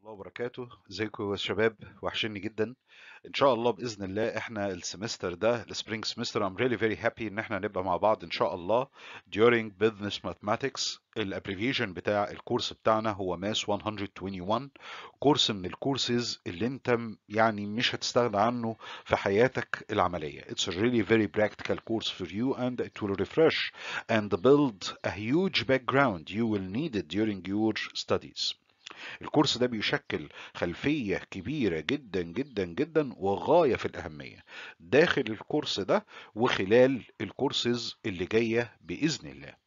الله وبركاته ازيكم يا شباب وحشني جدا ان شاء الله باذن الله احنا السمستر ده السبرينج سمستر I'm really very happy ان احنا نبقى مع بعض ان شاء الله during business mathematics الابريفيشن بتاع الكورس بتاعنا هو ماس 121 كورس من الكورسز اللي انت م- يعني مش هتستغنى عنه في حياتك العملية It's a really very practical course for you and it will refresh and build a huge background you will need it during your studies الكورس ده بيشكل خلفية كبيرة جدا جدا جدا وغاية في الأهمية داخل الكورس ده وخلال الكورسز اللي جاية بإذن الله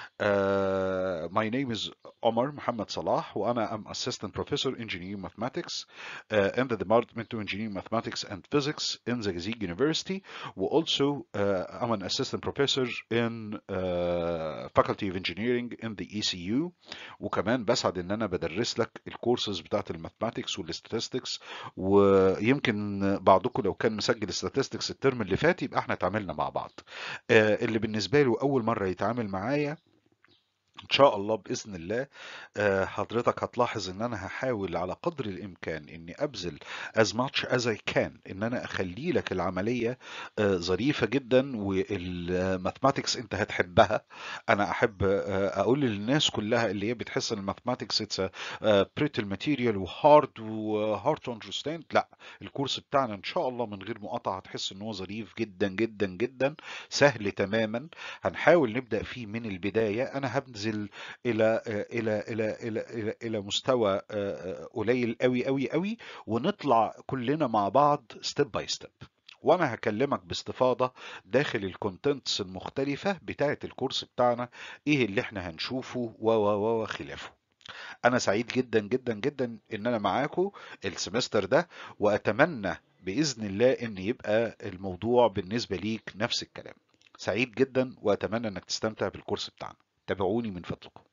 Uh, my name is Omar Muhammad Salah وأنا am assistant professor engineering mathematics uh, in the department of engineering mathematics and physics in Zagazig University و also uh, I'm an assistant professor in uh, faculty of engineering in the ECU وكمان بسعد ان انا بدرس لك الكورسز بتاعت الماثماتكس والستاتستكس ويمكن بعضكم لو كان مسجل statistics الترم اللي فات يبقى احنا اتعاملنا مع بعض آه، اللي بالنسبه له اول مره يتعامل معايا ان شاء الله باذن الله آه، حضرتك هتلاحظ ان انا هحاول على قدر الامكان اني ابذل as much as I can ان انا اخلي لك العمليه آه، ظريفه جدا والماثماتكس انت هتحبها انا احب آه، اقول للناس كلها اللي هي بتحس ان الماثماتكس اتس بريتل ماتيريال وهارد وهارد تو اندرستاند لا الكورس بتاعنا ان شاء الله من غير مقاطعه هتحس ان هو ظريف جدا جدا جدا سهل تماما هنحاول نبدا فيه من البدايه انا هبذل الى الى الى الى الى, إلى مستوى آه، آه، قليل قوي قوي قوي ونطلع كلنا مع بعض ستيب باي ستيب وانا هكلمك باستفاضه داخل الكونتنتس المختلفه بتاعه الكورس بتاعنا ايه اللي احنا هنشوفه و و و وخلافه انا سعيد جدا جدا جدا ان انا معاكم السمستر ده واتمنى باذن الله ان يبقى الموضوع بالنسبه ليك نفس الكلام سعيد جدا واتمنى انك تستمتع بالكورس بتاعنا تابعوني من فضلكم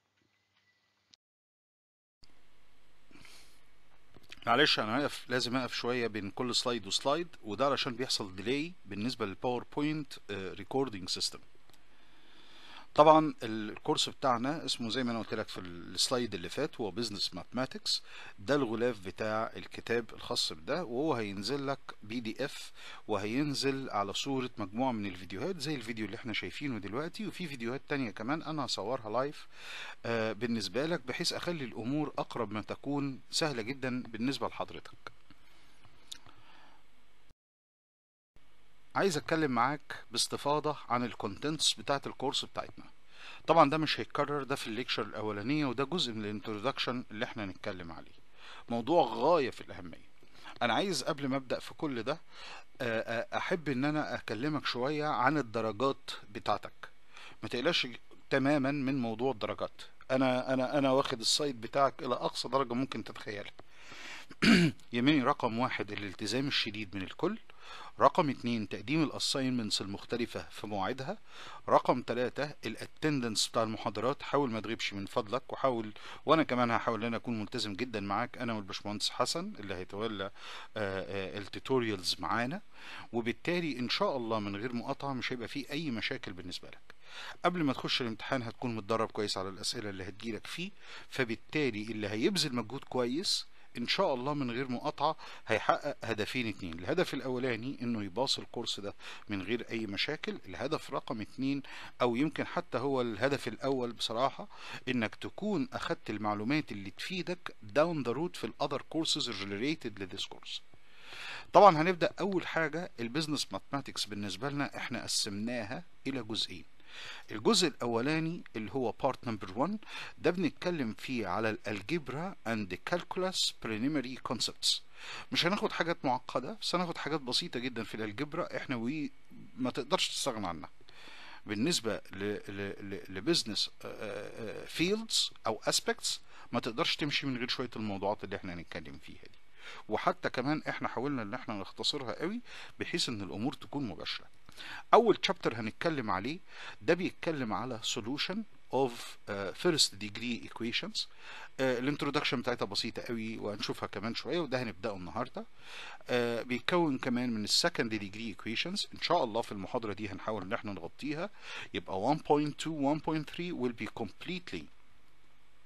معلش انا واقف لازم اقف شويه بين كل سلايد وسلايد وده علشان بيحصل ديلي بالنسبه للباوربوينت ريكوردينج سيستم طبعا الكورس بتاعنا اسمه زي ما انا قلت لك في السلايد اللي فات هو بزنس ماثماتكس ده الغلاف بتاع الكتاب الخاص بده وهو هينزل لك بي دي اف وهينزل على صورة مجموعة من الفيديوهات زي الفيديو اللي احنا شايفينه دلوقتي وفي فيديوهات تانية كمان انا هصورها لايف آه، بالنسبة لك بحيث اخلي الامور اقرب ما تكون سهلة جدا بالنسبة لحضرتك عايز اتكلم معاك باستفاضة عن الكونتنتس بتاعت الكورس بتاعتنا طبعا ده مش هيتكرر ده في الليكشر الاولانية وده جزء من الانترودكشن اللي احنا هنتكلم عليه موضوع غاية في الاهمية انا عايز قبل ما ابدا في كل ده آه، آه، احب ان انا اكلمك شوية عن الدرجات بتاعتك ما تقلقش تماما من موضوع الدرجات انا انا انا واخد السايت بتاعك الى اقصى درجة ممكن تتخيلها يميني رقم واحد الالتزام الشديد من الكل رقم اتنين تقديم الاساينمنتس المختلفة في مواعيدها رقم تلاتة الاتندنس بتاع المحاضرات حاول ما تغيبش من فضلك وحاول وانا كمان هحاول ان انا اكون ملتزم جدا معاك انا والباشمهندس حسن اللي هيتولى التوتوريالز معانا وبالتالي ان شاء الله من غير مقاطعة مش هيبقى فيه اي مشاكل بالنسبة لك قبل ما تخش الامتحان هتكون متدرب كويس على الاسئلة اللي هتجيلك فيه فبالتالي اللي هيبذل مجهود كويس ان شاء الله من غير مقاطعة هيحقق هدفين اتنين الهدف الاولاني انه يباص الكورس ده من غير اي مشاكل الهدف رقم اتنين او يمكن حتى هو الهدف الاول بصراحة انك تكون اخدت المعلومات اللي تفيدك down the road في الاذر courses related لذيس كورس طبعا هنبدأ اول حاجة البيزنس ماثماتكس بالنسبة لنا احنا قسمناها الى جزئين الجزء الاولاني اللي هو بارت نمبر 1 ده بنتكلم فيه على الالجبرا اند كالكولاس بريليمري كونسبتس مش هناخد حاجات معقده بس هناخد حاجات بسيطه جدا في الالجبرا احنا وي ما تقدرش تستغنى عنها بالنسبه لبزنس فيلدز او اسبيكتس ما تقدرش تمشي من غير شويه الموضوعات اللي احنا هنتكلم فيها دي وحتى كمان احنا حاولنا ان احنا نختصرها قوي بحيث ان الامور تكون مباشره اول تشابتر هنتكلم عليه ده بيتكلم على solution of uh, first degree equations الانترودكشن بتاعتها بسيطة قوي وهنشوفها كمان شوية وده هنبدأه النهاردة uh, بيتكون كمان من السكند degree equations ان شاء الله في المحاضرة دي هنحاول ان احنا نغطيها يبقى 1.2 1.3 will be completely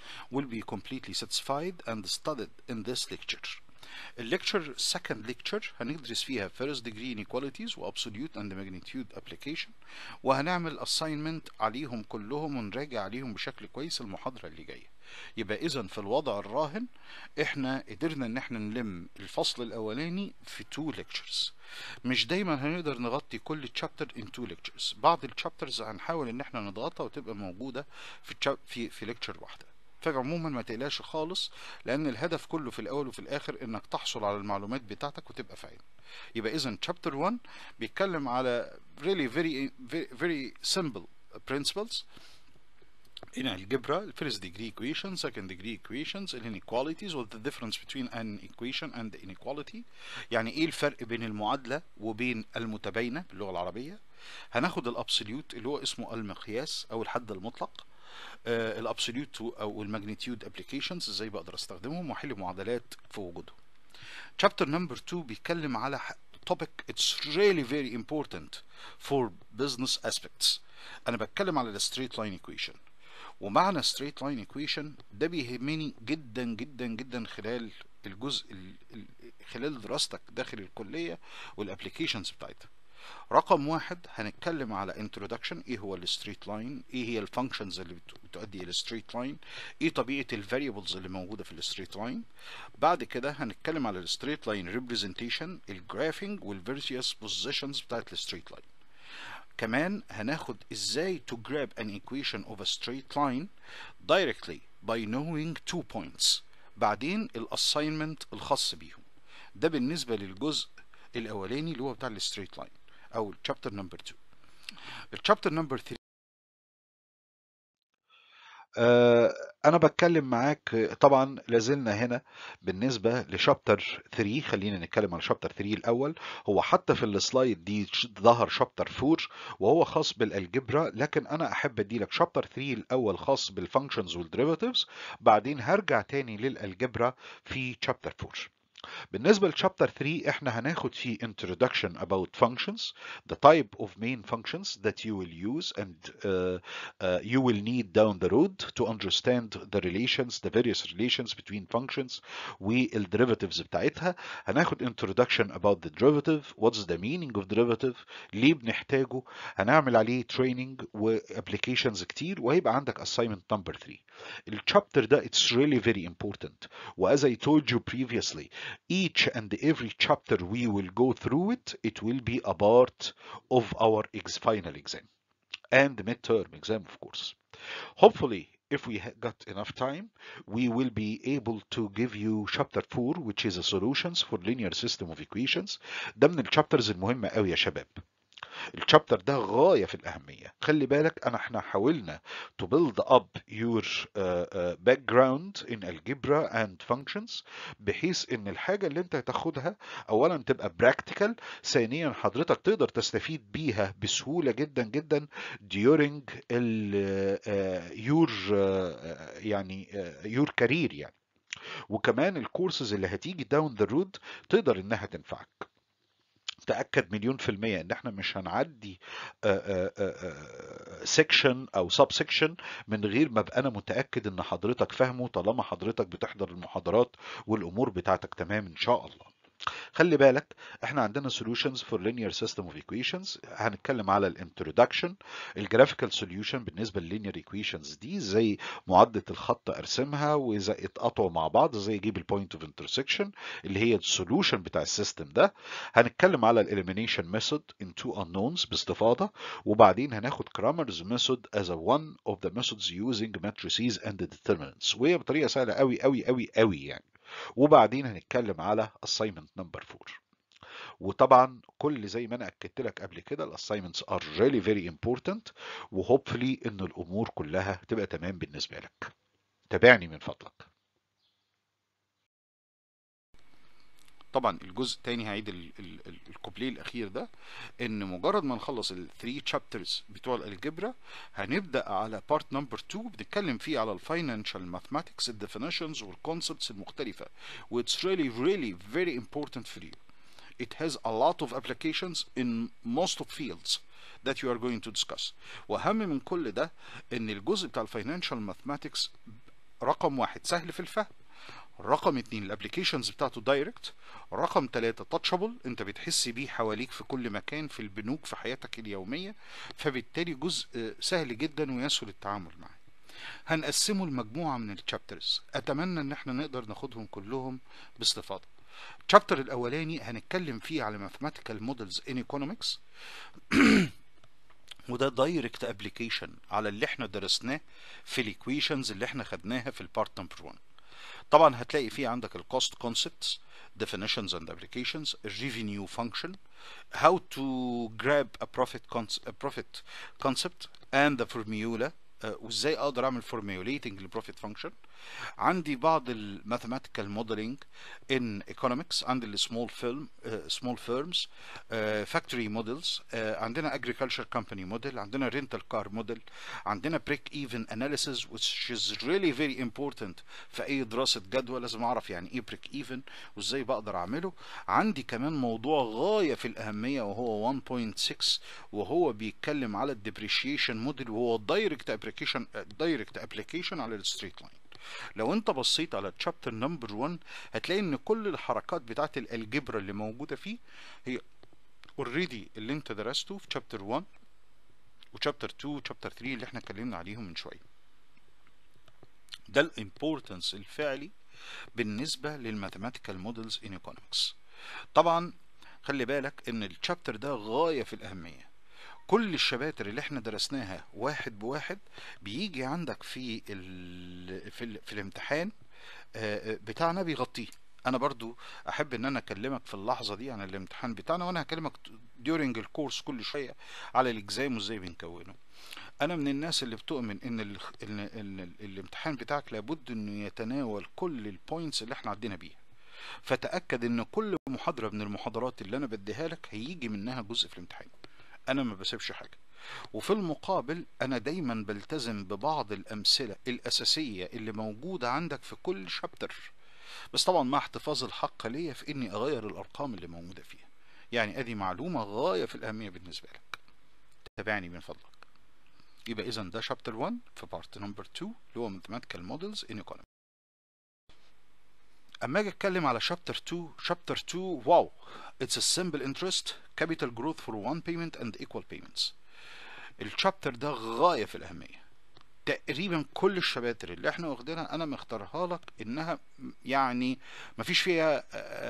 will be completely satisfied and studied in this lecture. الليكتشر second lecture هندرس فيها first degree inequalities و absolute and magnitude application وهنعمل assignment عليهم كلهم ونراجع عليهم بشكل كويس المحاضرة اللي جاية يبقى اذا في الوضع الراهن احنا قدرنا ان احنا نلم الفصل الاولاني في two lectures مش دايما هنقدر نغطي كل chapter in two lectures بعض الشابترز هنحاول ان احنا نضغطها وتبقى موجودة في في في lecture واحدة فعموما ما تقلقش خالص لان الهدف كله في الاول وفي الاخر انك تحصل على المعلومات بتاعتك وتبقى فاهم يبقى اذا chapter 1 بيتكلم على really very very, very simple principles in algebra first degree equation second degree equations inequalities what the difference between an equation and inequality يعني ايه الفرق بين المعادلة وبين المتباينة باللغة العربية هناخد الابسوليوت اللي هو اسمه المقياس او الحد المطلق الابسوليوت او الماجنتيود ابلكيشنز ازاي بقدر استخدمهم واحل معادلات في وجودهم chapter number 2 بيتكلم على topic it's really very important for business aspects انا بتكلم على ال straight line equation ومعنى straight line equation ده بيهمني جدا جدا جدا خلال الجزء خلال دراستك داخل الكلية والابليكيشنز بتاعتها رقم واحد هنتكلم على introduction ايه هو الستريت لاين ايه هي الفانكشنز اللي بتؤدي الى ستريت لاين ايه طبيعه الفاريبلز اللي موجوده في الستريت لاين بعد كده هنتكلم على الستريت لاين ريبريزنتيشن الجرافينج والفيرتيوس بوزيشنز بتاعت الستريت لاين كمان هناخد ازاي to grab an equation of a straight line directly by knowing two points بعدين الاساينمنت الخاص بيهم ده بالنسبه للجزء الاولاني اللي هو بتاع الستريت لاين او الشابتر نمبر 2 الشابتر نمبر 3 آه انا بتكلم معاك طبعا لازلنا هنا بالنسبه لشابتر 3 خلينا نتكلم عن شابتر 3 الاول هو حتى في السلايد دي ظهر شابتر 4 وهو خاص بالالجبرا لكن انا احب ادي لك شابتر 3 الاول خاص بالفانكشنز والديريفاتيفز بعدين هرجع تاني للالجبرا في شابتر 4 بالنسبة لشابتر 3 احنا هناخد فيه introduction about functions the type of main functions that you will use and uh, uh, you will need down the road to understand the relations the various relations between functions والderivatives بتاعتها هناخد introduction about the derivative what's the meaning of derivative ليه بنحتاجه هنعمل عليه training وapplications كتير وهيبقى عندك assignment number 3 الشابتر ده it's really very important وas I told you previously each and every chapter we will go through it it will be a part of our ex final exam and midterm exam of course hopefully if we got enough time we will be able to give you chapter 4 which is a solutions for linear system of equations ده من الشابترز المهمة قوي يا شباب الشابتر ده غايه في الاهميه خلي بالك انا احنا حاولنا to build up your uh, uh, background in algebra and functions بحيث ان الحاجه اللي انت هتاخدها اولا تبقى practical ثانيا حضرتك تقدر تستفيد بيها بسهوله جدا جدا during ال, uh, your uh, يعني uh, your career يعني وكمان الكورسز اللي هتيجي down the road تقدر انها تنفعك تاكد مليون في الميه ان احنا مش هنعدي سيكشن او سب سيكشن من غير ما ابقى انا متاكد ان حضرتك فاهمه طالما حضرتك بتحضر المحاضرات والامور بتاعتك تمام ان شاء الله خلي بالك احنا عندنا solutions for linear system of equations هنتكلم على الانترودكشن الجرافيكال solution بالنسبه للlinear equations دي زي معادله الخط ارسمها واذا اتقطعوا مع بعض زي اجيب البوينت اوف انترسكشن اللي هي السولوشن بتاع السيستم ده هنتكلم على الاليمينيشن ميثود in two unknowns باستفاضه وبعدين هناخد كرامرز ميثود as a one of the methods using matrices and determinants وهي بطريقه سهله قوي قوي قوي قوي يعني وبعدين هنتكلم على assignment number 4 وطبعا كل زي ما انا اكدت لك قبل كده الاساينمنتس ار really very important وهوبفلي ان الامور كلها تبقى تمام بالنسبه لك تابعني من فضلك طبعا الجزء الثاني هعيد الكوبليه الاخير ده ان مجرد ما نخلص الثري تشابترز بتوع الالجبرا هنبدا على بارت نمبر 2 بنتكلم فيه على الفاينانشال ماثماتكس الديفينيشنز والكونسبتس المختلفه واتس really really very important for you it has a lot of applications in most of fields that you are going to discuss واهم من كل ده ان الجزء بتاع الفاينانشال ماثماتكس رقم واحد سهل في الفهم رقم اتنين الابليكيشنز بتاعته دايركت رقم تلاتة تاتشابل انت بتحس بيه حواليك في كل مكان في البنوك في حياتك اليومية فبالتالي جزء سهل جدا ويسهل التعامل معاه هنقسمه لمجموعة من الشابترز اتمنى ان احنا نقدر ناخدهم كلهم باستفاضة الشابتر الاولاني هنتكلم فيه على mathematical models in economics وده دايركت ابلكيشن على اللي احنا درسناه في الايكويشنز اللي احنا خدناها في البارت نمبر 1 طبعا هتلاقي فيه عندك الكوست كونسبتس definitions and applications revenue function how to grab a profit concept, a profit concept and the formula uh, وازاي اقدر اعمل formulating للبروفيت فانكشن عندي بعض الماثيماتيكال موديلنج ان ايكونومكس عندي السمول فيلم سمول فيرمز فاكتوري موديلز عندنا agriculture company موديل عندنا rental car موديل عندنا break even analysis which is really very important في اي دراسه جدوى لازم اعرف يعني ايه break even وازاي بقدر اعمله عندي كمان موضوع غايه في الاهميه وهو 1.6 وهو بيتكلم على الديبريشيشن موديل وهو دايركت ابلكيشن دايركت ابلكيشن على الستريت لاين لو انت بصيت على تشابتر نمبر 1 هتلاقي ان كل الحركات بتاعت الالجبرا اللي موجوده فيه هي اوريدي اللي انت درسته في تشابتر 1 وتشابتر 2 وتشابتر 3 اللي احنا اتكلمنا عليهم من شويه ده الامبورتنس الفعلي بالنسبه للماثيماتيكال مودلز ان ايكونومكس طبعا خلي بالك ان الشابتر ده غايه في الاهميه كل الشباتر اللي احنا درسناها واحد بواحد بيجي عندك في ال في, ال في الامتحان بتاعنا بيغطيه انا برضو احب ان انا اكلمك في اللحظه دي عن الامتحان بتاعنا وانا هكلمك during الكورس كل شويه على الاجزام وازاي بنكونه انا من الناس اللي بتؤمن ان ال ال ال الامتحان بتاعك لابد انه يتناول كل البوينتس اللي احنا عدينا بيها فتاكد ان كل محاضره من المحاضرات اللي انا بديها لك هيجي منها جزء في الامتحان انا ما بسيبش حاجه وفي المقابل انا دايما بلتزم ببعض الامثله الاساسيه اللي موجوده عندك في كل شابتر بس طبعا مع احتفاظ الحق ليا في اني اغير الارقام اللي موجوده فيها يعني ادي معلومه غايه في الاهميه بالنسبه لك تابعني من فضلك يبقى اذا ده شابتر 1 في بارت نمبر 2 اللي هو mathematical models in economy اما اجي اتكلم على شابتر 2 شابتر 2 واو it's a simple interest capital growth for one payment and equal payments الشابتر ده غايه في الاهميه تقريبا كل الشباتر اللي احنا واخدينها انا مختارها لك انها يعني مفيش فيها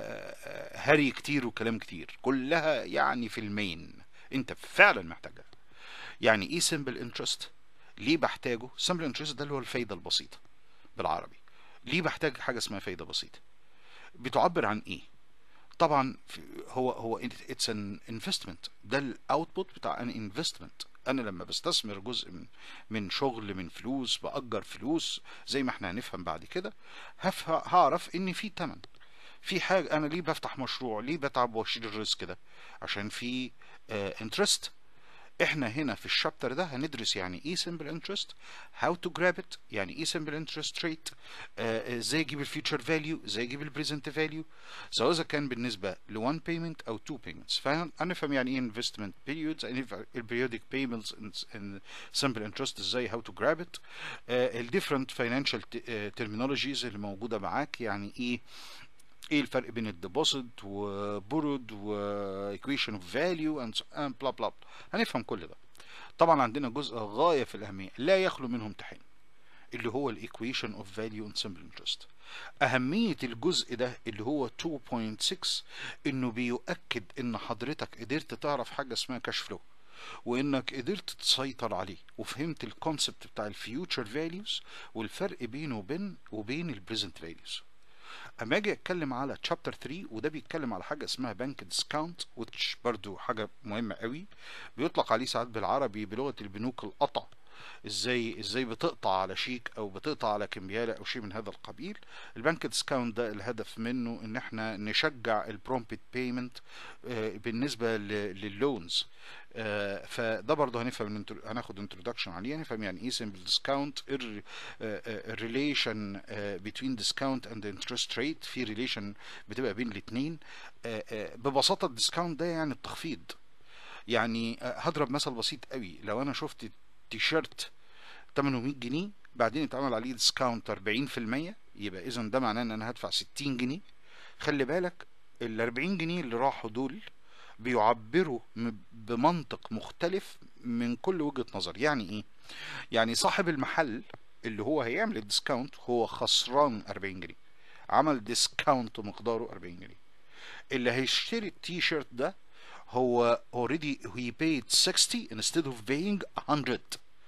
هري كتير وكلام كتير كلها يعني في المين انت فعلا محتاجها يعني ايه سمبل انترست ليه بحتاجه سمبل انترست ده اللي هو الفايده البسيطه بالعربي ليه بحتاج حاجه اسمها فايده بسيطه بتعبر عن ايه طبعا هو هو اتس ان انفستمنت ده الاوتبوت بتاع ان انفستمنت انا لما بستثمر جزء من من شغل من فلوس باجر فلوس زي ما احنا هنفهم بعد كده هعرف ان في تمن في حاجه انا ليه بفتح مشروع ليه بتعب واشيل الريسك ده عشان في انترست uh, احنا هنا في الشابتر ده هندرس يعني ايه سمبل انترست هاو تو جراب ات يعني ايه سمبل انترست ريت ازاي اجيب الفيوتشر فاليو ازاي اجيب البريزنت فاليو سواء اذا كان بالنسبه لوان بيمنت او تو بيمنتس فهنفهم يعني ايه انفستمنت بيريودز البريودك بيمنتس ان سمبل انترست ازاي هاو تو جراب ات الديفرنت فاينانشال ترمينولوجيز اللي موجوده معاك يعني ايه ايه الفرق بين الديبوزيت وبورود وايكويشن اوف فاليو اند بلا بلا هنفهم كل ده طبعا عندنا جزء غايه في الاهميه لا يخلو منه امتحان اللي هو الايكويشن اوف فاليو اند سمبل انترست اهميه الجزء ده اللي هو 2.6 انه بيؤكد ان حضرتك قدرت تعرف حاجه اسمها كاش فلو وانك قدرت تسيطر عليه وفهمت الكونسبت بتاع الفيوتشر فاليوز والفرق بينه وبين وبين البريزنت فاليوز اما اجي اتكلم على تشابتر 3 وده بيتكلم على حاجه اسمها بنك ديسكاونت وتش برضو حاجه مهمه قوي بيطلق عليه ساعات بالعربي بلغه البنوك القطع ازاي ازاي بتقطع على شيك او بتقطع على كمبياله او شيء من هذا القبيل البنك ديسكاونت ده الهدف منه ان احنا نشجع البرومبت بيمنت بالنسبه لللونز فده برضه هنفهم هناخد انتروداكشن عليه هنفهم يعني ايه سمبل ديسكاونت الريليشن بين ديسكاونت اند انترست ريت في ريليشن بتبقى بين الاثنين ببساطه الديسكاونت ده يعني التخفيض يعني هضرب مثل بسيط قوي لو انا شفت تيشيرت 800 جنيه بعدين يتعمل عليه ديسكاونت 40% يبقى اذا ده معناه ان انا هدفع 60 جنيه خلي بالك ال 40 جنيه اللي راحوا دول بيعبروا م- بمنطق مختلف من كل وجهة نظر يعني ايه يعني صاحب المحل اللي هو هيعمل الديسكاونت هو خسران 40 جنيه عمل ديسكاونت مقداره 40 جنيه اللي هيشتري التي شيرت ده هو already he paid 60 instead of paying 100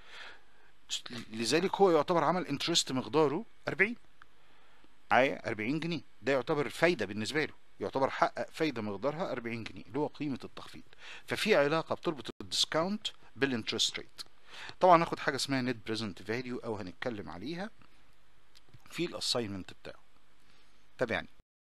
لذلك هو يعتبر عمل انترست مقداره 40 معايا 40 جنيه ده يعتبر فايده بالنسبه له يعتبر حقق فايده مقدارها 40 جنيه اللي هو قيمه التخفيض ففي علاقه بتربط الديسكاونت بالانترست ريت طبعا ناخد حاجه اسمها نت بريزنت فاليو او هنتكلم عليها في الاساينمنت بتاعه تابعني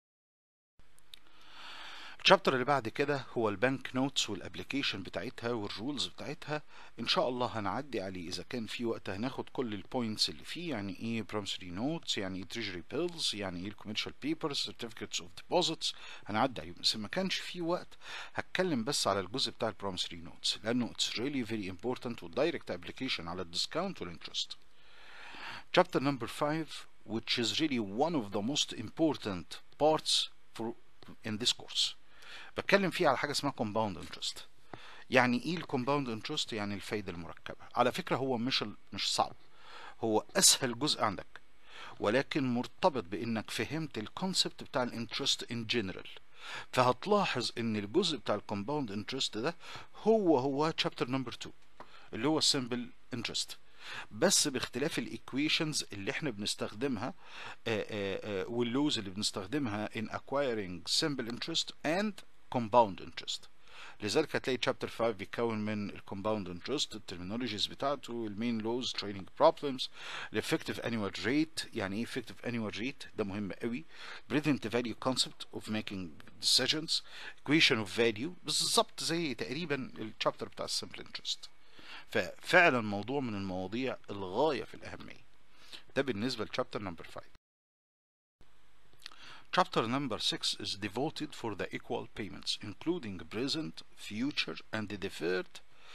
الشابتر اللي بعد كده هو البنك نوتس والابلكيشن بتاعتها والرولز بتاعتها ان شاء الله هنعدي عليه اذا كان في وقت هناخد كل البوينتس اللي فيه يعني ايه برومسري نوتس يعني ايه تريجري بيلز يعني ايه الكوميرشال بيبرز سيرتيفيكتس اوف ديبوزيتس هنعدي عليهم بس ما كانش في وقت هتكلم بس على الجزء بتاع البرومسري نوتس لانه اتس ريلي فيري امبورتنت والدايركت ابلكيشن على الديسكاونت والانترست chapter number 5 which is really one of the most important parts for in this course بتكلم فيه على حاجه اسمها compound interest يعني ايه الكومباوند انترست يعني الفايده المركبه على فكره هو مش ال- مش صعب هو اسهل جزء عندك ولكن مرتبط بانك فهمت الكونسبت بتاع الانترست ان جنرال فهتلاحظ ان الجزء بتاع الكومباوند انترست ده هو هو تشابتر نمبر 2 اللي هو السمبل انترست بس باختلاف الايكويشنز اللي احنا بنستخدمها آه، آه، آه، واللوز اللي بنستخدمها in acquiring simple interest and compound interest لذلك هتلاقي chapter 5 بيتكون من الكومباوند انترست الترمينولوجيز بتاعته المين لوز تريننج بروبلمز الافكتيف انيوال ريت يعني ايه effective annual rate ده مهم قوي present value concept of making decisions equation of value بالظبط زي تقريبا الشابتر بتاع السمبل انترست ففعلا موضوع من المواضيع الغايه في الاهميه ده بالنسبه لشابتر نمبر 5 Chapter number 6 is devoted for the equal payments, including present, future, and the deferred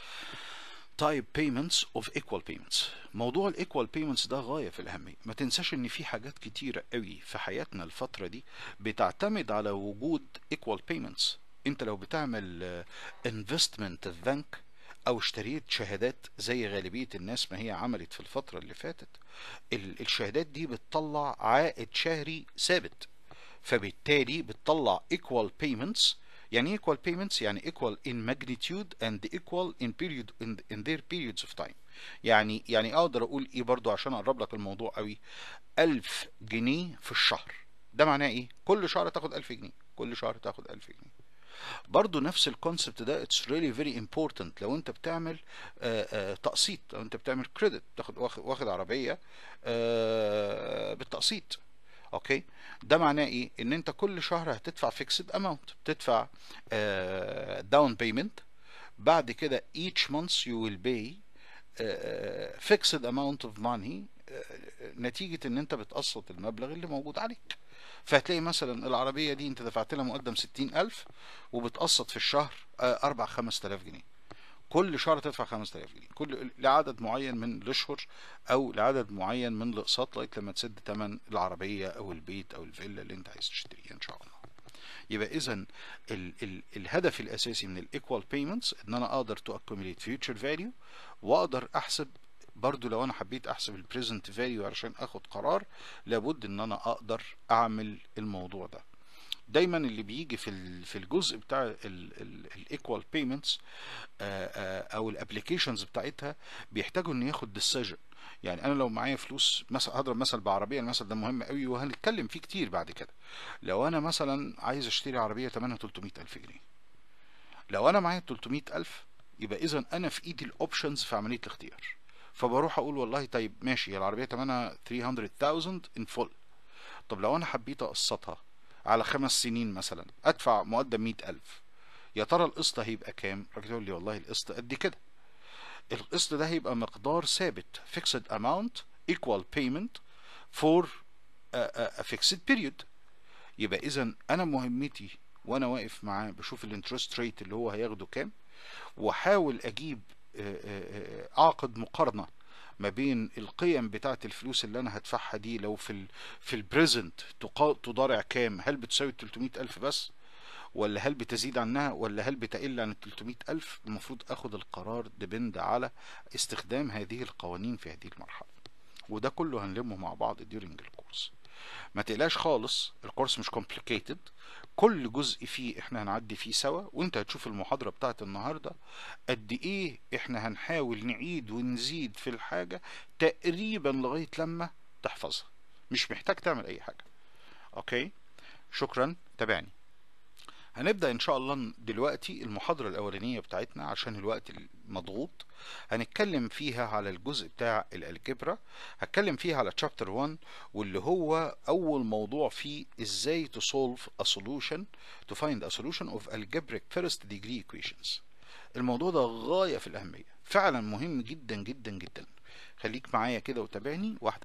type payments of equal payments. موضوع ال equal payments ده غاية في الأهمية. ما تنساش إن في حاجات كتيرة قوي في حياتنا الفترة دي بتعتمد على وجود equal payments. أنت لو بتعمل آه، investment في بنك أو اشتريت شهادات زي غالبية الناس ما هي عملت في الفترة اللي فاتت ال- الشهادات دي بتطلع عائد شهري ثابت فبالتالي بتطلع equal payments يعني ايه equal payments يعني equal in magnitude and equal in period in, in their periods of time يعني يعني اقدر اقول ايه برضو عشان اقرب لك الموضوع قوي 1000 جنيه في الشهر ده معناه ايه كل شهر تاخد 1000 جنيه كل شهر تاخد 1000 جنيه برضو نفس الكونسبت ده اتس ريلي فيري امبورتنت لو انت بتعمل آه، آه، تقسيط لو انت بتعمل كريدت تاخد واخد واخد عربيه آه، بالتقسيط اوكي ده معناه ايه ان انت كل شهر هتدفع فيكسد اماونت بتدفع داون بيمنت بعد كده each month you will pay uh, fixed amount of money uh, نتيجة ان انت بتقسط المبلغ اللي موجود عليك فهتلاقي مثلا العربية دي انت دفعت لها مقدم ستين ألف وبتقسط في الشهر آه، أربع خمس تلاف جنيه كل شهر تدفع 5000 جنيه كل لعدد معين من الاشهر او لعدد معين من الاقساط لغايه لما تسد ثمن العربيه او البيت او الفيلا اللي انت عايز تشتريها ان شاء الله يبقى اذا ال ال الهدف الاساسي من الايكوال بيمنتس ان انا اقدر تو اكوميليت فيوتشر فاليو واقدر احسب برضو لو انا حبيت احسب البريزنت فاليو علشان اخد قرار لابد ان انا اقدر اعمل الموضوع ده دايما اللي بيجي في ال- في الجزء بتاع الايكوال بيمنتس او الابلكيشنز بتاعتها بيحتاجوا ان ياخد ديسيجن يعني انا لو معايا فلوس مثلا هضرب مثل بعربيه المثل ده مهم قوي وهنتكلم فيه كتير بعد كده لو انا مثلا عايز اشتري عربيه ثمنها 300 الف جنيه لو انا معايا 300 الف يبقى اذا انا في ايدي الاوبشنز في عمليه الاختيار فبروح اقول والله طيب ماشي هي العربيه ثمنها 300000 ان فول طب لو انا حبيت اقسطها على خمس سنين مثلا ادفع مقدم 100000 يا ترى القسط هيبقى كام الراجل يقول لي والله القسط قد كده القسط ده هيبقى مقدار ثابت fixed amount equal payment for a, a, a fixed period يبقى اذا انا مهمتي وانا واقف معاه بشوف الانترست ريت اللي هو هياخده كام واحاول اجيب آه، آه، آه، اعقد مقارنه ما بين القيم بتاعه الفلوس اللي انا هدفعها دي لو في ال في البريزنت تضارع كام هل بتساوي 300 الف بس ولا هل بتزيد عنها ولا هل بتقل عن ال 300 ألف المفروض أخد القرار ديبند على استخدام هذه القوانين في هذه المرحلة وده كله هنلمه مع بعض during الكورس ما تقلقش خالص الكورس مش complicated كل جزء فيه احنا هنعدي فيه سوا وانت هتشوف المحاضرة بتاعت النهاردة قد ايه احنا هنحاول نعيد ونزيد في الحاجة تقريبا لغاية لما تحفظها مش محتاج تعمل اي حاجة اوكي شكرا تابعني هنبدأ إن شاء الله دلوقتي المحاضرة الأولانية بتاعتنا عشان الوقت المضغوط هنتكلم فيها على الجزء بتاع الالجبرا هتكلم فيها على chapter 1 واللي هو أول موضوع فيه إزاي to solve a solution to find a solution of algebraic first degree equations الموضوع ده غاية في الأهمية فعلا مهم جدا جدا جدا خليك معايا كده وتابعني واحدة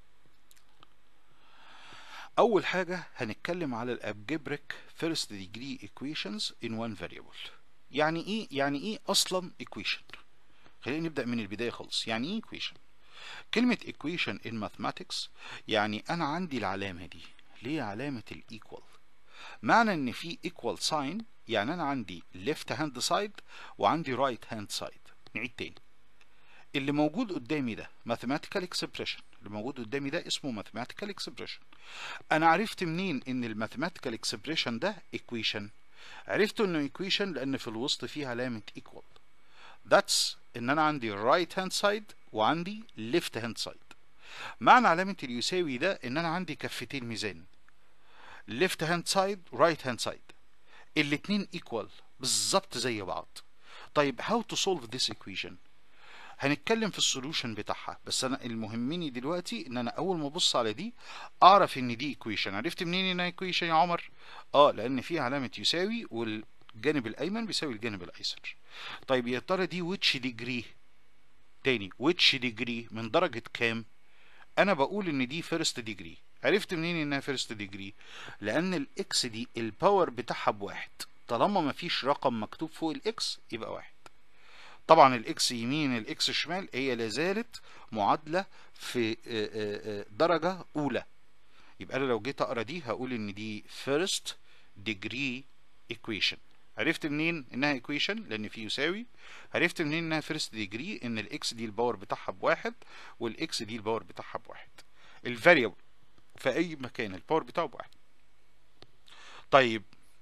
أول حاجة هنتكلم على الالجبريك first degree equations in one variable يعني إيه يعني إيه أصلا equation خلينا نبدأ من البداية خالص يعني إيه equation كلمة equation in mathematics يعني أنا عندي العلامة دي ليه علامة الإيكوال معنى إن في equal sign يعني أنا عندي left hand side وعندي right hand side نعيد تاني اللي موجود قدامي ده mathematical expression اللي موجود قدامي ده اسمه mathematical expression انا عرفت منين ان الماثيماتيكال اكسبريشن ده equation عرفت انه equation لان في الوسط فيه علامة equal that's ان انا عندي right hand side وعندي left hand side معنى علامة اليساوي ده ان انا عندي كفتين ميزان left hand side right hand side الاتنين equal بالظبط زي بعض طيب how to solve this equation هنتكلم في السولوشن بتاعها بس انا المهمني دلوقتي ان انا اول ما ابص على دي اعرف ان دي ايكويشن عرفت منين انها ايكويشن يا عمر اه لان فيها علامه يساوي والجانب الايمن بيساوي الجانب الايسر طيب يا ترى دي which degree تاني which degree من درجه كام انا بقول ان دي فيرست ديجري عرفت منين انها فيرست ديجري لان الاكس دي الباور بتاعها بواحد طالما مفيش رقم مكتوب فوق الاكس يبقى واحد طبعا الاكس يمين الاكس شمال هي لازالت معادلة في درجة اولى يبقى انا لو جيت اقرا دي هقول ان دي first degree equation عرفت منين انها equation لان في يساوي عرفت منين انها first degree ان الاكس دي الباور بتاعها بواحد والاكس دي الباور بتاعها بواحد الفاريبل في اي مكان الباور بتاعه بواحد طيب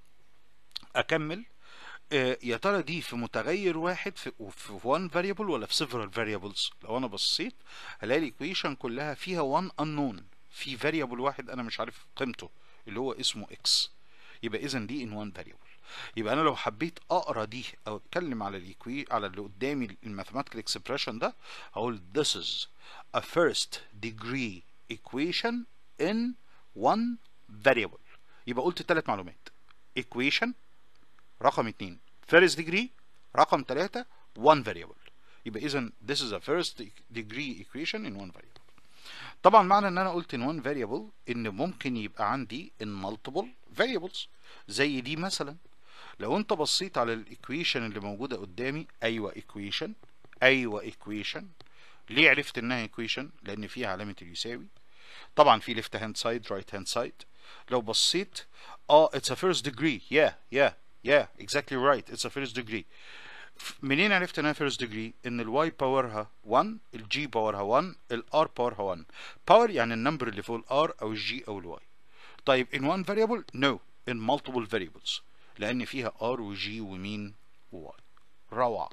اكمل يا ترى دي في متغير واحد في في one variable ولا في several variables لو انا بصيت هلاقي الايكويشن كلها فيها one unknown في variable واحد انا مش عارف قيمته اللي هو اسمه x يبقى اذا دي in one variable يبقى انا لو حبيت اقرا دي او اتكلم على الايكوي على اللي قدامي الماثيماتيكال اكسبريشن ده هقول this is a first degree equation in one variable يبقى قلت ثلاث معلومات equation رقم اتنين first degree رقم تلاتة one variable يبقى اذا this is a first degree equation in one variable طبعا معنى ان انا قلت in one variable ان ممكن يبقى عندي in multiple variables زي دي مثلا لو انت بصيت على الايكويشن اللي موجودة قدامي ايوه equation ايوه equation ليه عرفت انها equation لان فيها علامة اليساوي طبعا في left hand side right hand side لو بصيت اه it's a first degree yeah yeah yeah exactly right it's a first degree منين عرفت انها first degree ان الواي باورها 1 الجي باورها 1 الار باورها 1 باور يعني النمبر اللي فوق الار او الجي او الواي طيب in one variable no in multiple variables لان فيها ار وجي ومين وواي روعه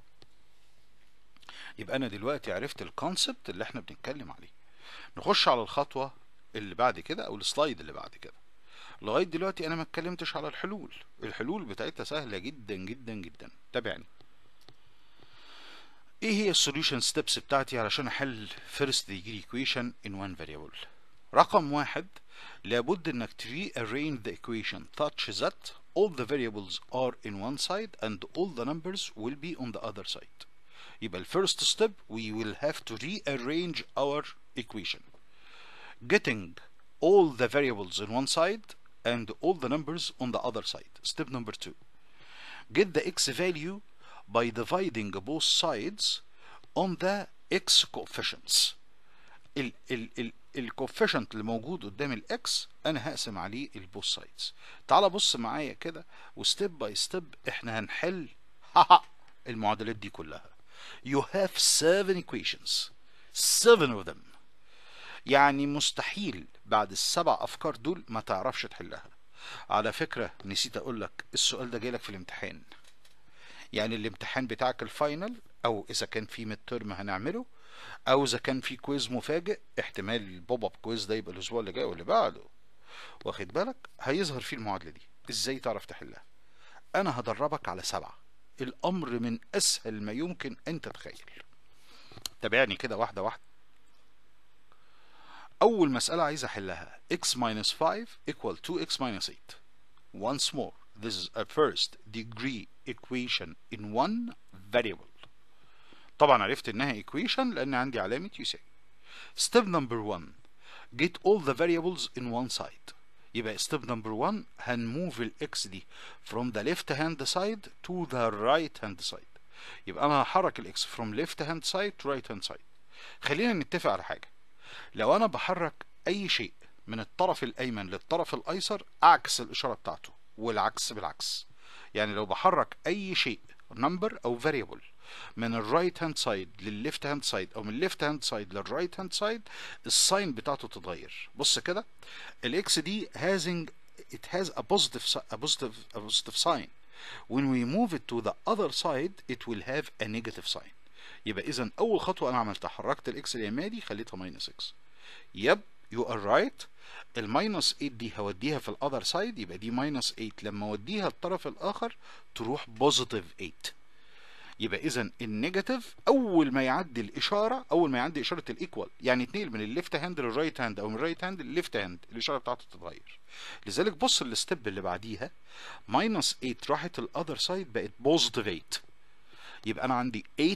يبقى انا دلوقتي عرفت الكونسبت اللي احنا بنتكلم عليه نخش على الخطوه اللي بعد كده او السلايد اللي بعد كده لغايه دلوقتي انا ما اتكلمتش على الحلول الحلول بتاعتها سهله جدا جدا جدا تابعني ايه هي السوليوشن ستيبس بتاعتي علشان احل first degree equation in one variable رقم واحد لابد انك rearrange the equation such that all the variables are in one side and all the numbers will be on the other side يبقى ال first step we will have to rearrange our equation getting all the variables in one side and all the numbers on the other side. Step number two. Get the x value by dividing both sides on the x coefficients. ال ال ال الكوفيشنت اللي موجود قدام الاكس انا هقسم عليه البوث سايدز تعال بص معايا كده وستيب باي ستيب احنا هنحل المعادلات دي كلها you have seven equations seven of them يعني مستحيل بعد السبع افكار دول ما تعرفش تحلها على فكرة نسيت اقول لك السؤال ده جايلك في الامتحان يعني الامتحان بتاعك الفاينل او اذا كان في ميد ترم هنعمله او اذا كان في كويز مفاجئ احتمال البوب اب كويز ده يبقى الاسبوع اللي جاي واللي بعده واخد بالك هيظهر فيه المعادله دي ازاي تعرف تحلها انا هدربك على سبعه الامر من اسهل ما يمكن ان تتخيل تابعني كده واحده واحده اول مساله عايز احلها x minus 5 equal 2x minus 8 once more this is a first degree equation in one variable طبعا عرفت انها equation لان عندي علامة يساوي step number 1 get all the variables in one side يبقى step number 1 هنموف ال x دي from the left hand side to the right hand side يبقى انا هحرك ال x from left hand side to right hand side خلينا نتفق على حاجة لو انا بحرك اي شيء من الطرف الايمن للطرف الايسر اعكس الاشارة بتاعته والعكس بالعكس يعني لو بحرك اي شيء number او variable من الرايت هاند سايد للليفت هاند سايد او من الليفت هاند سايد للرايت هاند سايد الساين بتاعته تتغير بص كده الاكس دي having it has a positive si- a positive a positive sign when we move it to the other side it will have a negative sign يبقى اذا اول خطوه انا عملتها حركت الاكس اليمادي خليتها ماينس اكس يب يو ار رايت الماينس 8 دي هوديها في الاذر سايد يبقى دي ماينس 8 لما اوديها الطرف الاخر تروح بوزيتيف 8 يبقى اذا النيجاتيف اول ما يعدي الاشاره اول ما يعدي اشاره الايكوال يعني اتنقل من الليفت هاند للرايت هاند او من الرايت هاند للليفت هاند الاشاره بتاعته تتغير لذلك بص الستيب اللي بعديها ماينس 8 راحت الاذر سايد بقت بوزيتيف 8 يبقى انا عندي 8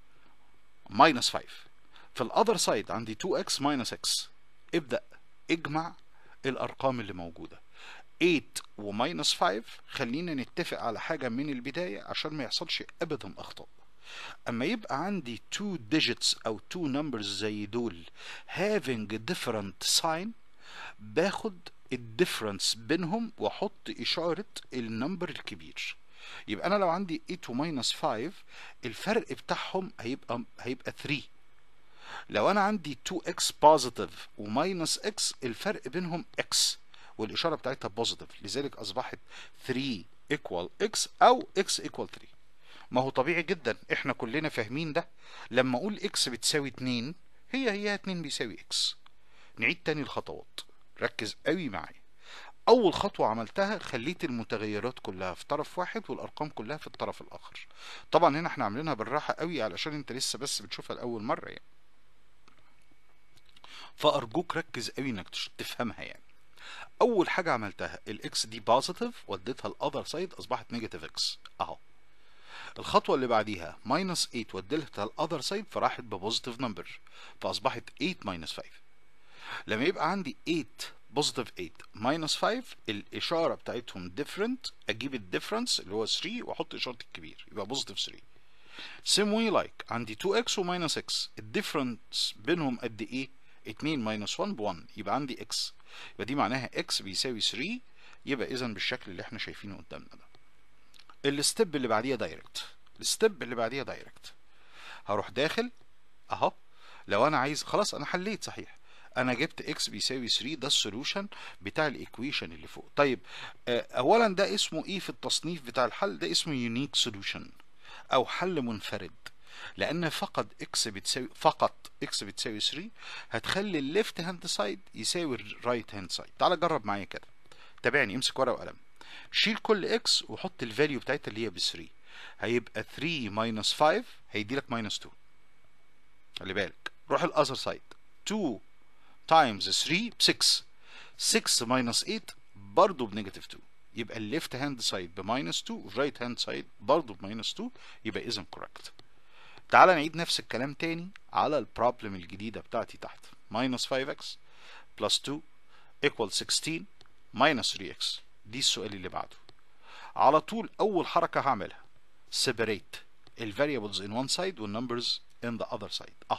ماينس 5 في الاذر سايد عندي 2x ماينس x ابدا اجمع الارقام اللي موجوده 8 وماينس 5 خلينا نتفق على حاجه من البدايه عشان ما يحصلش ابدا اخطاء اما يبقى عندي 2 digits او 2 numbers زي دول having different sign باخد الديفرنس بينهم واحط اشاره النمبر الكبير يبقى انا لو عندي 8 وماينس 5 الفرق بتاعهم هيبقى هيبقى 3 لو انا عندي 2x بوزيتيف وماينس x الفرق بينهم x والاشاره بتاعتها بوزيتيف لذلك اصبحت 3 equal x او x equal 3 ما هو طبيعي جدا احنا كلنا فاهمين ده لما اقول x بتساوي 2 هي هي 2 بيساوي x نعيد تاني الخطوات ركز قوي معايا اول خطوه عملتها خليت المتغيرات كلها في طرف واحد والارقام كلها في الطرف الاخر طبعا هنا احنا عاملينها بالراحه قوي علشان انت لسه بس بتشوفها لاول مره يعني فارجوك ركز قوي انك تش- تفهمها يعني اول حاجه عملتها الاكس دي بوزيتيف وديتها الاذر سايد اصبحت نيجاتيف اكس اهو الخطوه اللي بعديها ماينس 8 وديتها الاذر سايد فراحت ببوزيتيف نمبر فاصبحت 8 ماينس 5 لما يبقى عندي 8 بوزيتيف 8 ماينس 5 الاشاره بتاعتهم ديفرنت اجيب الديفرنس اللي هو 3 واحط اشاره الكبير يبقى بوزيتيف 3 سيم واي لايك عندي 2x وماينس x الديفرنس بينهم قد ايه 2 ماينس 1 ب 1 يبقى عندي x يبقى دي معناها x بيساوي 3 يبقى اذا بالشكل اللي احنا شايفينه قدامنا ده الستيب اللي بعديها دايركت الستيب اللي بعديها دايركت هروح داخل اهو لو انا عايز خلاص انا حليت صحيح انا جبت x بيساوي 3 ده السولوشن بتاع الايكويشن اللي فوق طيب آه، اولا ده اسمه ايه في التصنيف بتاع الحل ده اسمه يونيك سولوشن او حل منفرد لان فقط x بتساوي فقط x بتساوي 3 هتخلي الليفت هاند سايد يساوي الرايت هاند سايد تعال جرب معايا كده تابعني امسك ورقه وقلم شيل كل x وحط الفاليو بتاعتها اللي هي ب 3 هيبقى 3 ماينس 5 هيدي لك ماينس 2 خلي بالك روح الاذر سايد 2 تايمز 3 ب 6 6 ماينس 8 برضه بنيجاتيف 2 يبقى الليفت هاند سايد بماينس 2 والرايت هاند سايد برضه بماينس 2 يبقى اذا كوركت تعال نعيد نفس الكلام تاني على البروبلم الجديدة بتاعتي تحت minus 5x plus 2 equal 16 minus 3x دي السؤال اللي بعده على طول أول حركة هعملها separate ال variables in one side وال numbers in the other side أهو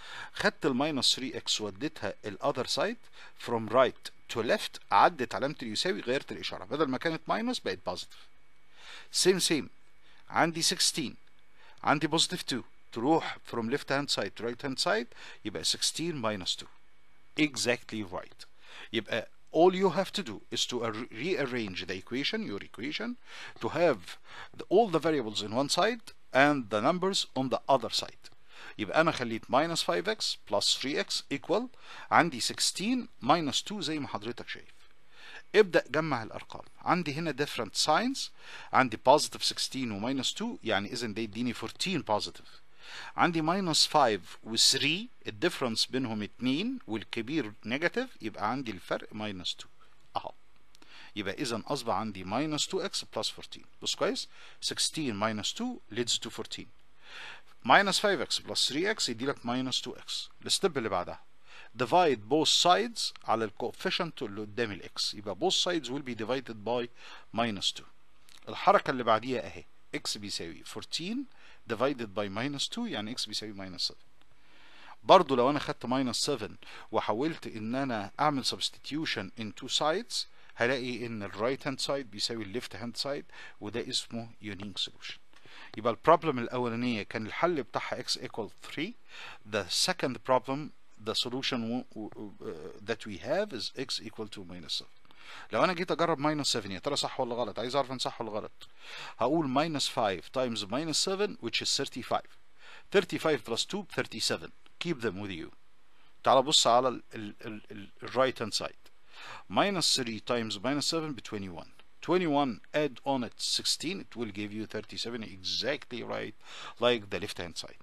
خدت الماينس 3 اكس وديتها الاذر سايد فروم رايت تو ليفت عدت علامه اليساوي غيرت الاشاره بدل ما كانت ماينس بقت بوزيتيف سيم سيم عندي 16 عندي بوزيتيف 2 تروح from left hand side to right hand side يبقى 16 minus 2 exactly right يبقى all you have to do is to ar- rearrange the equation your equation to have the, all the variables in one side and the numbers on the other side يبقى انا خليت minus 5x plus 3x equal عندي 16 minus 2 زي ما حضرتك شايف ابدأ جمع الأرقام عندي هنا different signs عندي positive 16 و minus 2 يعني إذا ده يديني 14 positive عندي minus 5 و 3 الديفرنس بينهم 2 والكبير نيجاتيف يبقى عندي الفرق minus 2 أهو يبقى إذا أصبح عندي minus 2x plus 14 بص كويس 16 minus 2 leads to 14 minus 5x plus 3x يدي لك minus 2x الستيب اللي بعدها divide both sides على الكوفيشنت اللي قدام الاكس يبقى both sides will be divided by minus 2 الحركة اللي بعديها اهي x بيساوي 14 divided by minus 2 يعني x بيساوي minus 7 برضو لو انا خدت minus 7 وحاولت ان انا اعمل substitution in two sides هلاقي ان ال right hand side بيساوي ال left hand side وده اسمه unique solution يبقى البروبلم الاولانيه كان الحل بتاعها x equal 3 the second problem the solution w- w- uh, that we have is x equal to minus 7 لو انا جيت اجرب minus 7 يا ترى صح ولا غلط عايز اعرف ان صح ولا غلط هقول minus 5 times minus 7 which is 35 35 plus 2 37 keep them with you تعال بص على ال ال ال ال ال right hand side minus 3 times minus 7 ب 21 21 add on it 16 it will give you 37 exactly right like the left hand side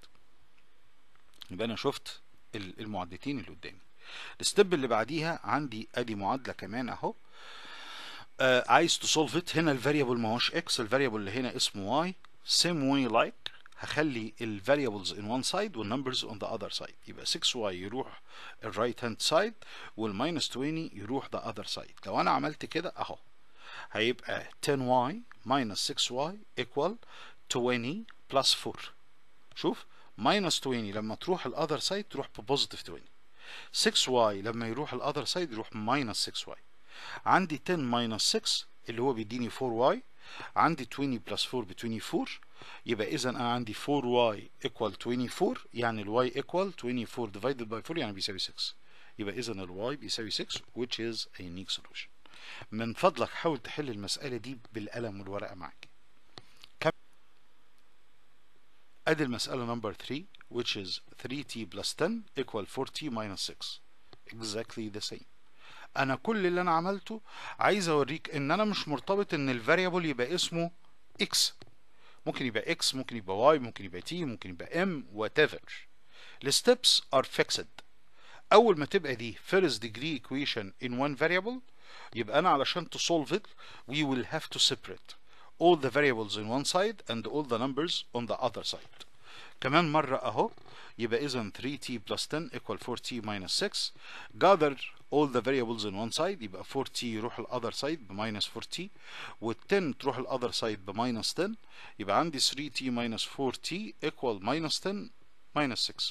يبقى انا شفت ال- المعادلتين اللي قدامي الستيب اللي بعديها عندي ادي معادله كمان اهو آه عايز تسولف ات هنا الفاريبل ما هوش اكس الفاريبل اللي هنا اسمه واي same way like هخلي ال variables in one side وال numbers on the other side يبقى 6y يروح ال right hand side وال minus 20 يروح the other side لو انا عملت كده اهو هيبقى 10y minus 6y equal 20 plus 4 شوف minus 20 لما تروح ال other side تروح ببوزيتيف 20 6y لما يروح ال other side يروح minus 6y عندي 10 minus 6 اللي هو بيديني 4y عندي 20 plus 4 ب 24 يبقى اذا انا عندي 4y equal 24 يعني ال y equal 24 divided by 4 يعني بيساوي 6 يبقى اذا ال y بيساوي 6 which is a unique solution من فضلك حاول تحل المسألة دي بالقلم والورقة معاك كم ادي المسألة نمبر 3 which is 3t plus 10 equal 4t minus 6 exactly the same انا كل اللي انا عملته عايز اوريك ان انا مش مرتبط ان الفاريبل يبقى اسمه x ممكن يبقى x ممكن يبقى y ممكن يبقى t ممكن يبقى m whatever الستبس are fixed اول ما تبقى دي first degree equation in one variable يبقى انا علشان to solve it we will have to separate all the variables in one side and all the numbers on the other side كمان مرة اهو يبقى اذا 3t plus 10 equal 4t minus 6 gather all the variables in one side يبقى 4t يروح ال other side ب minus 4t وال 10 تروح ال other side ب minus 10 يبقى عندي 3t minus 4t equal minus 10 minus 6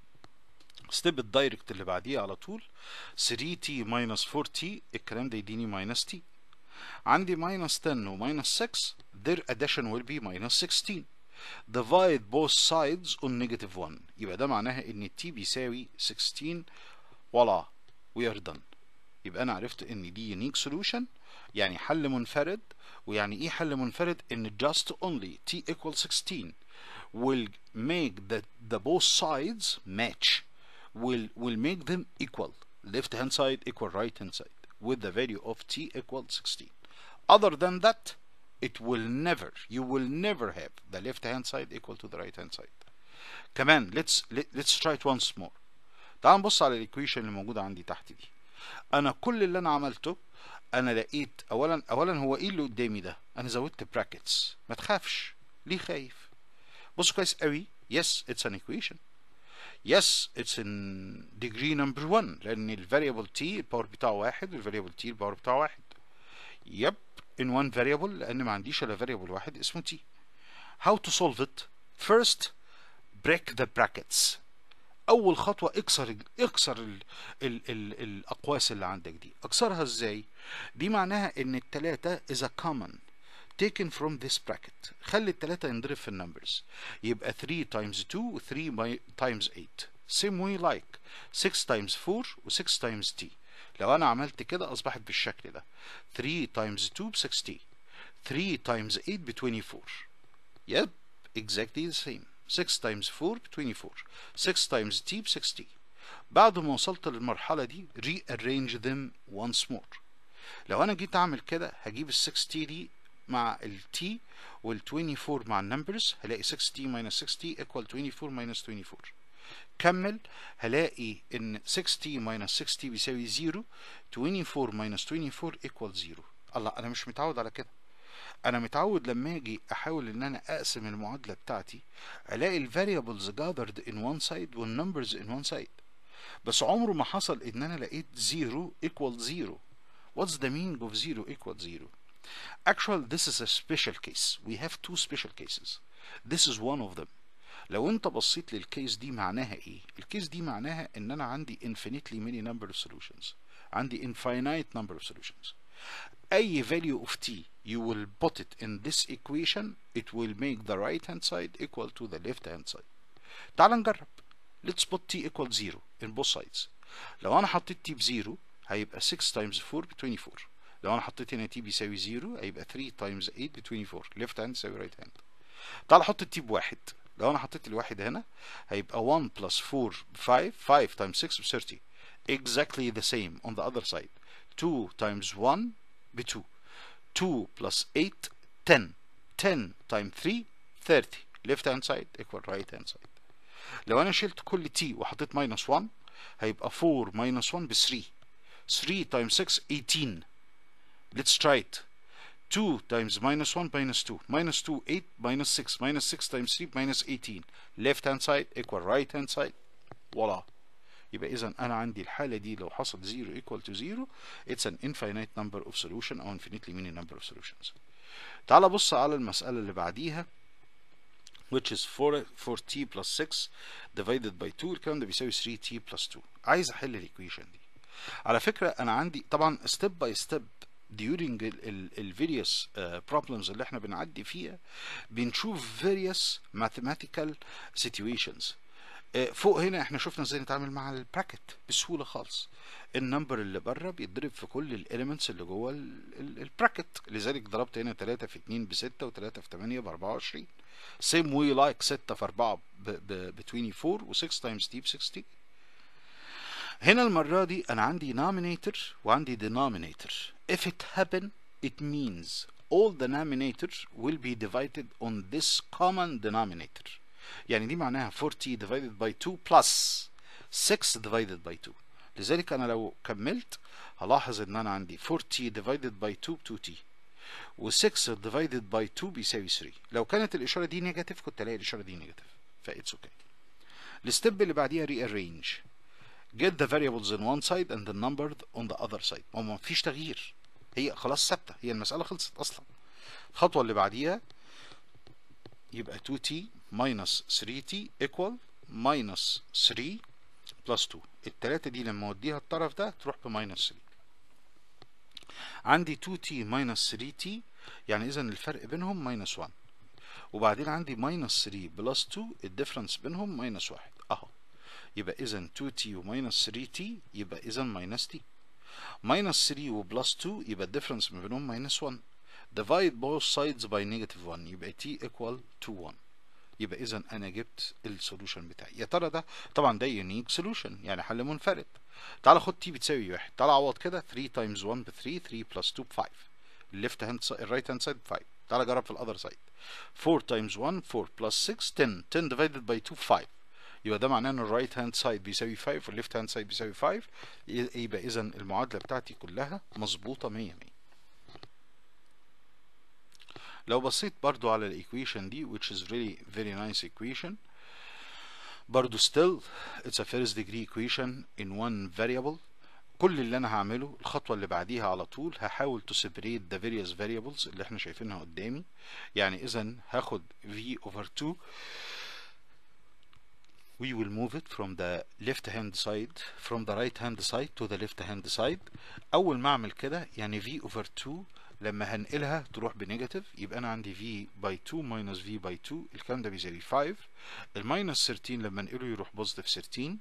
ستيب الدايركت اللي بعديه على طول 3t minus 4t الكلام ده يديني minus t عندي minus 10 و minus 6 their addition will be minus 16 divide both sides on negative 1 يبقى ده معناها ان t بيساوي 16 ولا we are done يبقى انا عرفت ان دي unique solution يعني حل منفرد ويعني ايه حل منفرد ان just only t equals 16 will make the, the both sides match will will make them equal left hand side equal right hand side with the value of t equal 16 other than that it will never you will never have the left hand side equal to the right hand side كمان let's let, let's try it once more تعال نبص على الايكويشن اللي موجوده عندي تحت دي انا كل اللي انا عملته انا لقيت اولا اولا هو ايه اللي قدامي ده انا زودت براكتس ما تخافش ليه خايف بص كويس قوي yes it's an equation yes it's in degree number 1 لان الفاريبل t الباور بتاعه واحد والفاريبل t الباور بتاعه واحد يب in one variable لان ما عنديش الا variable واحد اسمه t how to solve it first break the brackets اول خطوه اكسر ال- اكسر ال ال ال الاقواس اللي عندك دي اكسرها ازاي دي معناها ان التلاتة is a common taken from this bracket خلي التلاتة ينضرب في النمبرز يبقى 3 times 2 و 3 by- times 8 same way like 6 times 4 و 6 times t لو انا عملت كده اصبحت بالشكل ده 3 times 2 ب 60 3 times 8 ب 24 Yep, exactly the same. 6 times 4 ب 24 6 times t ب 60 بعد ما وصلت للمرحلة دي rearrange them once more لو أنا جيت أعمل كده هجيب ال 6t دي مع ال t وال 24 مع النمبرز هلاقي 6t minus 6t equal 24 minus 24 كمل هلاقي ان 6t minus 6t بيساوي 0 24 minus 24 equal 0 الله انا مش متعود على كده انا متعود لما اجي احاول ان انا اقسم المعادله بتاعتي الاقي الفاريبلز gathered in one side والنمبرز in one side بس عمره ما حصل ان انا لقيت 0 equal 0 what's the meaning of 0 equal 0 actually this is a special case we have two special cases this is one of them لو انت بصيت للكيس دي معناها ايه الكيس دي معناها ان انا عندي infinitely many number of solutions عندي infinite number of solutions اي value of t you will put it in this equation it will make the right hand side equal to the left hand side تعال نجرب let's put t equal 0 in both sides لو انا حطيت t بزيرو هيبقى 6 times 4 ب 24 لو انا حطيت هنا t بيساوي 0 هيبقى 3 times 8 ب 24 left hand يساوي right hand تعال احط التي بواحد لو انا حطيت الواحد هنا هيبقى 1 plus 4 ب 5 5 times 6 ب 30 exactly the same on the other side 2 times 1 ب 2 2 plus 8 10 10 times 3 30 left hand side equal right hand side لو انا شلت كل تي وحطيت minus 1 هيبقى 4 minus 1 ب 3 3 times 6 18 let's try it 2 times minus 1 minus 2 minus 2 8 minus 6 minus 6 times 3 minus 18 left hand side equal right hand side voila يبقى اذا انا عندي الحاله دي لو حصل 0 equal to 0 it's an infinite number of solution او infinitely many number of solutions تعال بص على المساله اللي بعديها which is 4 4t plus 6 divided by 2 الكلام ده بيساوي 3t plus 2 عايز احل الايكويشن دي على فكره انا عندي طبعا step by step during ال ال ال various uh, problems اللي احنا بنعدي فيها بنشوف various mathematical situations uh, فوق هنا احنا شفنا ازاي نتعامل مع البراكت بسهوله خالص النمبر اللي بره بيتضرب في كل الاليمنتس اللي جوه البراكت لذلك ضربت هنا 3 في 2 ب 6 و3 في 8 ب 24 same way like 6 في 4 ب, ب, ب 24 و6 times t ب 60 هنا المرة دي أنا عندي nominator وعندي denominator if it happen it means all the denominator will be divided on this common denominator يعني دي معناها 40 divided by 2 plus 6 divided by 2 لذلك أنا لو كملت هلاحظ إن أنا عندي 40 divided by 2 ب 2t و6 divided by 2 بيساوي 3 لو كانت الإشارة دي نيجاتيف كنت ألاقي الإشارة دي نيجاتيف فإتس أوكي الستيب اللي بعديها rearrange get the variables in one side and the number on the other side ما ما فيش تغيير هي خلاص ثابته هي المساله خلصت اصلا الخطوه اللي بعديها يبقى 2t minus 3t equal minus 3 plus 2 التلاتة دي لما اوديها الطرف ده تروح ب minus 3 عندي 2t minus 3t يعني اذا الفرق بينهم minus 1 وبعدين عندي minus 3 plus 2 الديفرنس بينهم minus 1 اهو يبقى اذا 2t و minus 3t يبقى اذا minus t minus 3 و plus 2 يبقى الديفرنس ما بينهم minus 1 divide both sides by negative 1 يبقى t equal to 1 يبقى اذا انا جبت السولوشن بتاعي يا ترى ده طبعا ده يونيك سولوشن يعني حل منفرد تعال خد t بتساوي 1 تعال عوض كده 3 times 1 ب 3 3 plus 2 ب 5 الليفت هاند الرايت هاند سايد ب 5 تعال جرب في الاذر سايد 4 times 1 4 plus 6 10 10 divided by 2 5 يبقى ده معناه ان الرايت هاند سايد بيساوي 5 والليفت هاند سايد بيساوي 5 يبقى اذا المعادله بتاعتي كلها مظبوطه 100 100 لو بصيت برضو على الايكويشن دي which is really very nice equation برضو still it's a first degree equation in one variable كل اللي انا هعمله الخطوه اللي بعديها على طول هحاول to separate the various variables اللي احنا شايفينها قدامي يعني اذا هاخد v over 2 we will move it from the left hand side from the right hand side to the left hand side اول ما اعمل كده يعني v over 2 لما هنقلها تروح بنيجاتيف يبقى انا عندي v by 2 minus v by 2 الكلام ده بيساوي 5 الماينس 13 لما انقله يروح بوزيتيف 13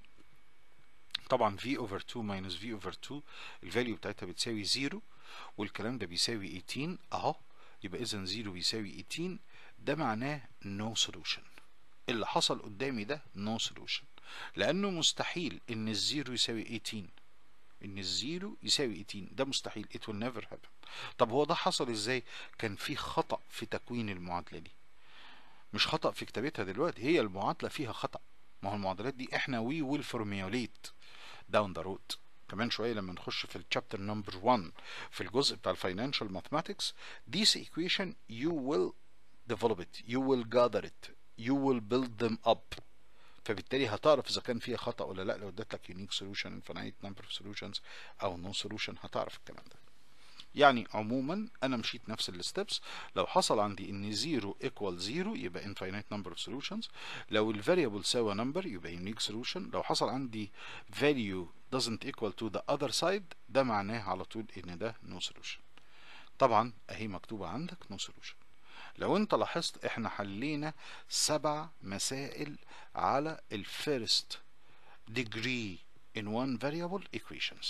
طبعا v over 2 minus v over 2 الفاليو بتاعتها بتساوي 0 والكلام ده بيساوي 18 اهو يبقى اذا 0 بيساوي 18 ده معناه no solution اللي حصل قدامي ده no solution لانه مستحيل ان الزيرو يساوي 18 ان الزيرو يساوي 18 ده مستحيل it will never happen طب هو ده حصل ازاي كان في خطأ في تكوين المعادلة دي مش خطأ في كتابتها دلوقتي هي المعادلة فيها خطأ ما هو المعادلات دي احنا we will formulate down the road كمان شوية لما نخش في الشابتر نمبر 1 في الجزء بتاع الفاينانشال ماثماتكس this equation you will develop it you will gather it you will build them up فبالتالي هتعرف اذا كان فيها خطأ ولا لا لو اديت لك unique solution infinite number of solutions او no solution هتعرف الكلام ده يعني عموما انا مشيت نفس الستبس لو حصل عندي ان 0 equal 0 يبقى infinite number of solutions لو الفاريبل ساوى number يبقى unique solution لو حصل عندي value doesn't equal to the other side ده معناه على طول ان ده no solution طبعا اهي مكتوبة عندك no solution لو انت لاحظت احنا حلينا سبع مسائل على الفيرست degree in one variable equations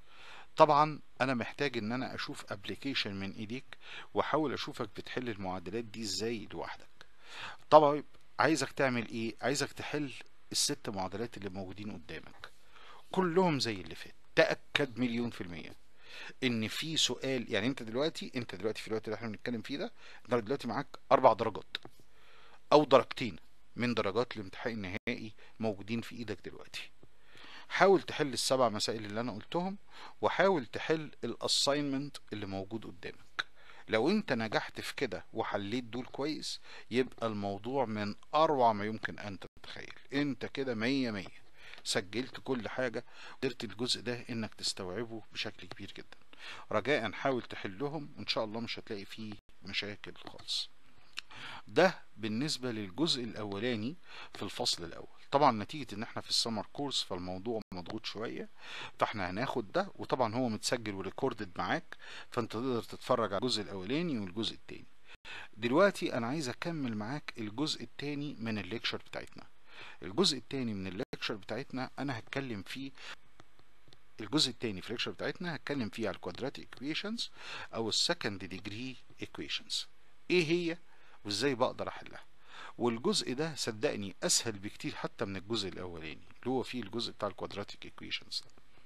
طبعا انا محتاج ان انا اشوف ابلكيشن من ايديك واحاول اشوفك بتحل المعادلات دي ازاي لوحدك طبعا عايزك تعمل ايه عايزك تحل الست معادلات اللي موجودين قدامك كلهم زي اللي فات تاكد مليون في الميه ان في سؤال يعني انت دلوقتي انت دلوقتي في الوقت اللي احنا بنتكلم فيه ده انت دلوقتي معاك اربع درجات او درجتين من درجات الامتحان النهائي موجودين في ايدك دلوقتي حاول تحل السبع مسائل اللي انا قلتهم وحاول تحل الاساينمنت اللي موجود قدامك لو انت نجحت في كده وحليت دول كويس يبقى الموضوع من اروع ما يمكن ان تتخيل انت كده مية مية سجلت كل حاجة قدرت الجزء ده انك تستوعبه بشكل كبير جدا رجاء حاول تحلهم وان شاء الله مش هتلاقي فيه مشاكل خالص ده بالنسبة للجزء الاولاني في الفصل الاول طبعا نتيجة ان احنا في السمر كورس فالموضوع مضغوط شوية فاحنا هناخد ده وطبعا هو متسجل وريكوردد معاك فانت تقدر تتفرج على الجزء الاولاني والجزء التاني دلوقتي انا عايز اكمل معاك الجزء التاني من الليكشر بتاعتنا الجزء التاني من الليكشر بتاعتنا انا هتكلم فيه الجزء التاني في الليكشر بتاعتنا هتكلم فيه على الكوادراتيك ايكويشنز او السكند ديجري ايكويشنز ايه هي وازاي بقدر احلها والجزء ده صدقني اسهل بكتير حتى من الجزء الاولاني اللي هو فيه الجزء بتاع الكوادراتيك ايكويشنز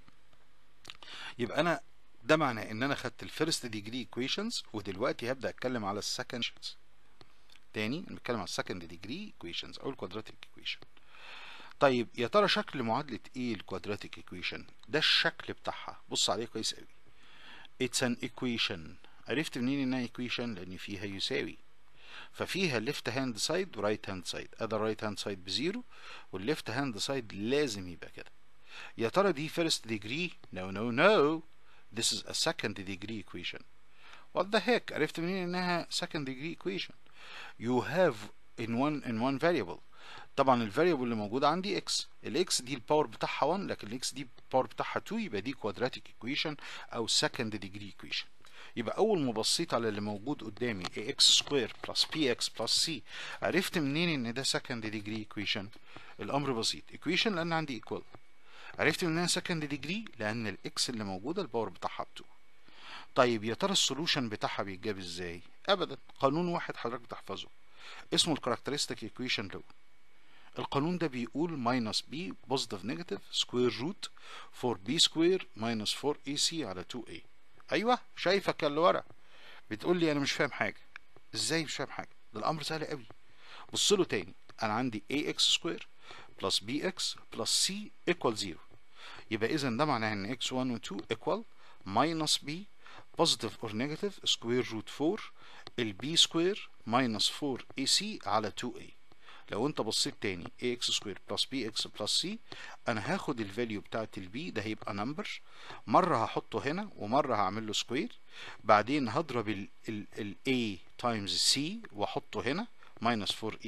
يبقى انا ده معناه ان انا خدت الفيرست ديجري ايكويشنز ودلوقتي هبدا اتكلم على السكند تاني بنتكلم على السكند ديجري ايكويشنز او الكوادراتيك ايكويشن طيب يا ترى شكل معادله ايه الكوادراتيك ايكويشن ده الشكل بتاعها بص عليه كويس قوي اتس ان ايكويشن عرفت منين انها ايكويشن لان فيها يساوي ففيها ليفت هاند سايد ورايت هاند سايد ادي الرايت هاند سايد بزيرو والليفت هاند سايد لازم يبقى كده يا ترى دي first degree no no no this is a second degree equation what the heck عرفت منين انها second degree equation you have in one in one variable طبعا الفاريبل اللي موجود عندي x الاكس دي الباور بتاعها 1 لكن الاكس دي الباور بتاعها 2 يبقى دي quadratic equation او second degree equation يبقى اول ما بصيت على اللي موجود قدامي ax سكوير بلس bx بلس c عرفت منين ان ده second degree equation الامر بسيط equation لان عندي equal عرفت منها second degree لان الاكس اللي موجوده الباور بتاعها ب 2 طيب يا ترى السولوشن بتاعها بيتجاب ازاي ابدا قانون واحد حضرتك بتحفظه اسمه الكاركترستيك ايكويشن لو القانون ده بيقول minus b positive negative square root 4b square minus 4ac على 2a ايوه شايفك اللي ورا بتقول لي انا مش فاهم حاجه ازاي مش فاهم حاجه ده الامر سهل قوي بص له تاني انا عندي ax سكوير بلس bx بلس c equal 0 يبقى اذا ده معناه ان x1 و 2 equal minus b positive or negative square root 4 ال b سكوير minus 4ac على 2a لو انت بصيت تاني ax سكوير بلس bx بلس c انا هاخد الفاليو بتاعت البي ده هيبقى نمبر مره هحطه هنا ومره هعمل له سكوير بعدين هضرب ال ال ال a تايمز c واحطه هنا minus 4ac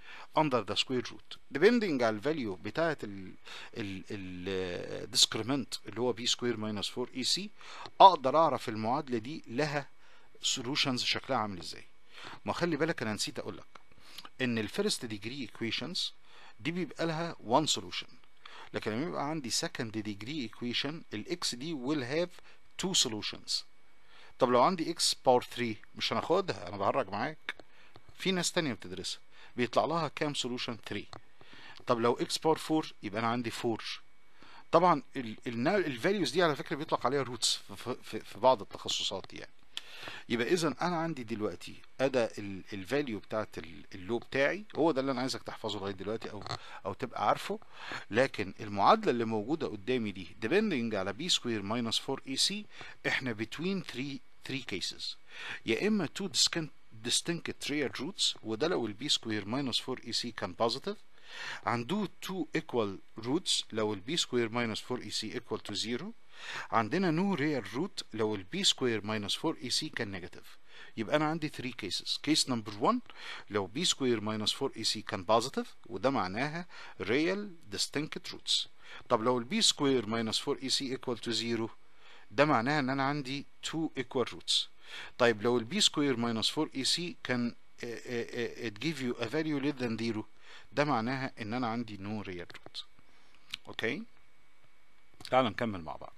under the square root depending على الفاليو بتاعه ال ال ال discrement اللي هو b square minus 4ac اقدر اعرف المعادله دي لها solutions شكلها عامل ازاي ما خلي بالك انا نسيت اقول لك ان الفيرست ديجري equations دي بيبقى لها one solution لكن لما يبقى عندي second degree equation الاكس دي will have two solutions طب لو عندي اكس باور 3 مش هناخدها انا بهرج معاك في ناس تانية بتدرسها بيطلع لها كام سولوشن 3 طب لو اكس باور 4 يبقى انا عندي 4 طبعا الفاليوز دي على فكره بيطلق عليها روتس في, في, في بعض التخصصات يعني يبقى اذا انا عندي دلوقتي ادى الفاليو بتاعت اللو بتاعي هو ده اللي انا عايزك تحفظه لغايه دلوقتي او او تبقى عارفه لكن المعادله اللي موجوده قدامي دي depending على b سكوير minus 4ac احنا between 3 3 cases يا اما 2 distinct distinct real roots وده لو البي سكوير minus 4ac كان positive عنده 2 equal roots لو البي سكوير minus 4ac equal to 0 عندنا no real root لو البي سكوير minus 4ac كان نيجاتيف يبقى انا عندي 3 cases كيس نمبر 1 لو b سكوير minus 4ac كان positive وده معناها real distinct roots طب لو البي سكوير minus 4ac equal to 0 ده معناها ان انا عندي 2 equal roots طيب لو البي سكوير minus 4ac كان it give you a value less than 0 ده معناها ان انا عندي no real root اوكي تعال نكمل مع بعض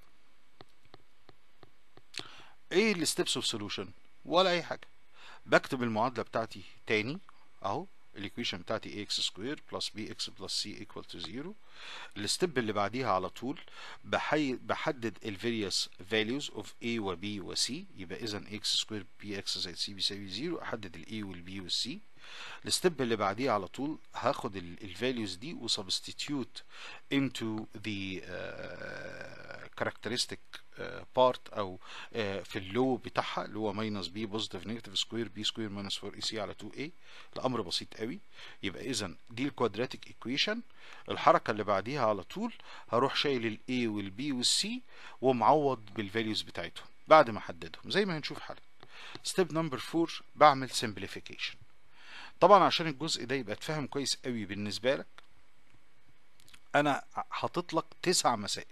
ايه الستبس اوف سولوشن ولا اي حاجه بكتب المعادله بتاعتي تاني اهو الايكويشن بتاعتي ax سكوير بلس bx بلس c equal to 0 الستيب اللي بعديها على طول بحي... بحدد الفاريوس values of a و b و c يبقى اذا x سكوير bx زائد c بيساوي 0 احدد ال a وال b وال c الستيب اللي بعديه على طول هاخد الفاليوز دي وسبستيتيوت into the uh, characteristic بارت uh, او uh, في اللو بتاعها اللي هو ماينس بي بوزيتيف نيجاتيف سكوير بي سكوير ماينس 4 اي سي على 2 اي الامر بسيط قوي يبقى اذا دي الكوادراتيك ايكويشن الحركه اللي بعديها على طول هروح شايل الاي والبي والسي ومعوض بالفاليوز بتاعتهم بعد ما احددهم زي ما هنشوف حالا ستيب نمبر 4 بعمل سمبليفيكيشن طبعا عشان الجزء ده يبقى اتفهم كويس قوي بالنسبه لك انا حاطط لك تسع مسائل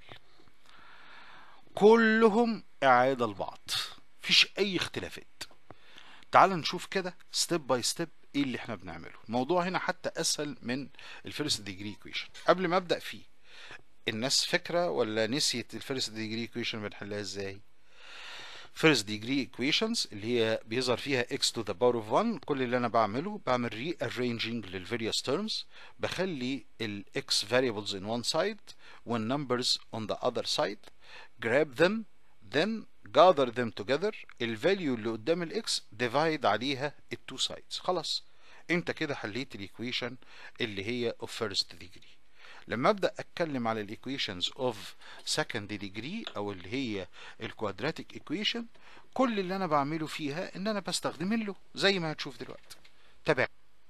كلهم اعاده لبعض مفيش اي اختلافات تعال نشوف كده ستيب باي ستيب ايه اللي احنا بنعمله الموضوع هنا حتى اسهل من الفيرست ديجري ايكويشن قبل ما ابدا فيه الناس فكره ولا نسيت الفيرست ديجري ايكويشن بنحلها ازاي first degree equations اللي هي بيظهر فيها x to the power of 1 كل اللي انا بعمله بعمل rearranging لل various terms بخلي ال x variables in one side when numbers on the other side grab them then gather them together ال value اللي قدام ال x divide عليها ال two sides خلاص انت كده حليت الايكويشن اللي هي of first degree لما ابدا اتكلم على الايكويشنز اوف سكند ديجري او اللي هي الكوادراتيك ايكويشن كل اللي انا بعمله فيها ان انا بستخدم اللو زي ما هتشوف دلوقتي تابع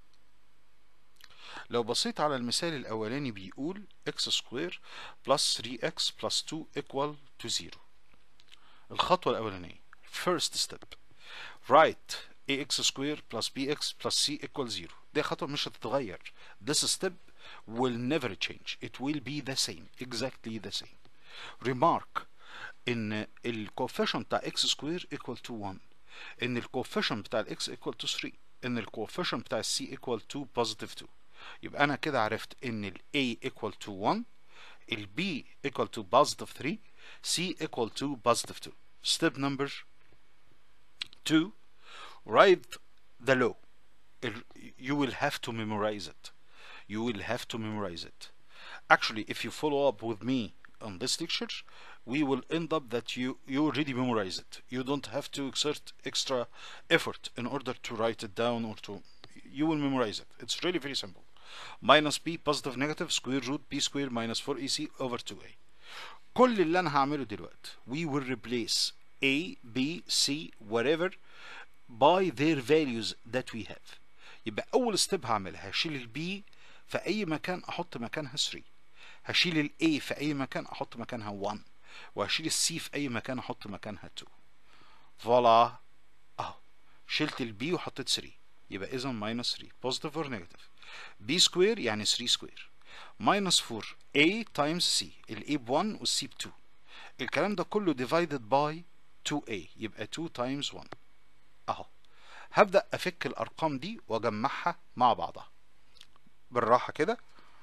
لو بصيت على المثال الاولاني بيقول x سكوير بلس 3x بلس 2 equal to 0 الخطوه الاولانيه first step write ax سكوير بلس bx بلس c equal 0 دي خطوه مش هتتغير this step will never change it will be the same exactly the same remark ان الكوفيشن بتاع x سكوير equal to 1 ان الكوفيشن بتاع الاكس equal to 3 ان الكوفيشن بتاع السي equal to positive 2 يبقى انا كده عرفت ان ال A equal to 1 ال B equal to positive 3 C equal to positive 2 step number 2 write the law you will have to memorize it you will have to memorize it. Actually, if you follow up with me on this lecture, we will end up that you, you already memorize it. You don't have to exert extra effort in order to write it down or to, you will memorize it. It's really very simple. Minus b positive negative square root b square minus 4ac over 2a. كل اللي انا هعمله دلوقتي we will replace a b c whatever by their values that we have يبقى اول ستيب هعملها هشيل البي في اي مكان احط مكانها 3 هشيل ال A في اي مكان احط مكانها 1 وهشيل ال C في اي مكان احط مكانها 2 فوالا اهو شلت ال B وحطيت 3 يبقى اذا ماينس 3 بوزيتيف اور نيجاتيف b سكوير يعني 3 سكوير ماينس 4 a تايمز c ال a ب 1 وال c ب 2 الكلام ده كله divided by 2a يبقى 2 تايمز 1 اهو هبدأ افك الارقام دي واجمعها مع بعضها بالراحة كده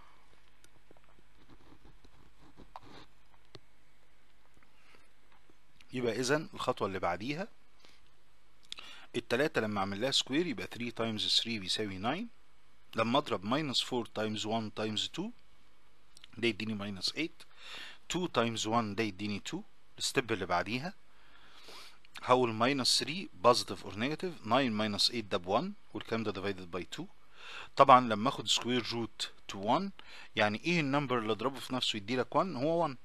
يبقى اذا الخطوة اللي بعديها التلاتة لما اعمل لها سكوير يبقى 3 تايمز 3 بيساوي 9 لما اضرب ماينس 4 تايمز 1 تايمز 2 ده يديني ماينس 8 2 تايمز 1 ده يديني 2 الستيب اللي بعديها هقول ماينس 3 بوزيتيف اور نيجاتيف 9 ماينس 8 ده ب 1 والكلام ده ديفايدد باي 2 طبعا لما اخد سكوير روت تو 1 يعني ايه النمبر اللي اضربه في نفسه يدي لك 1 هو 1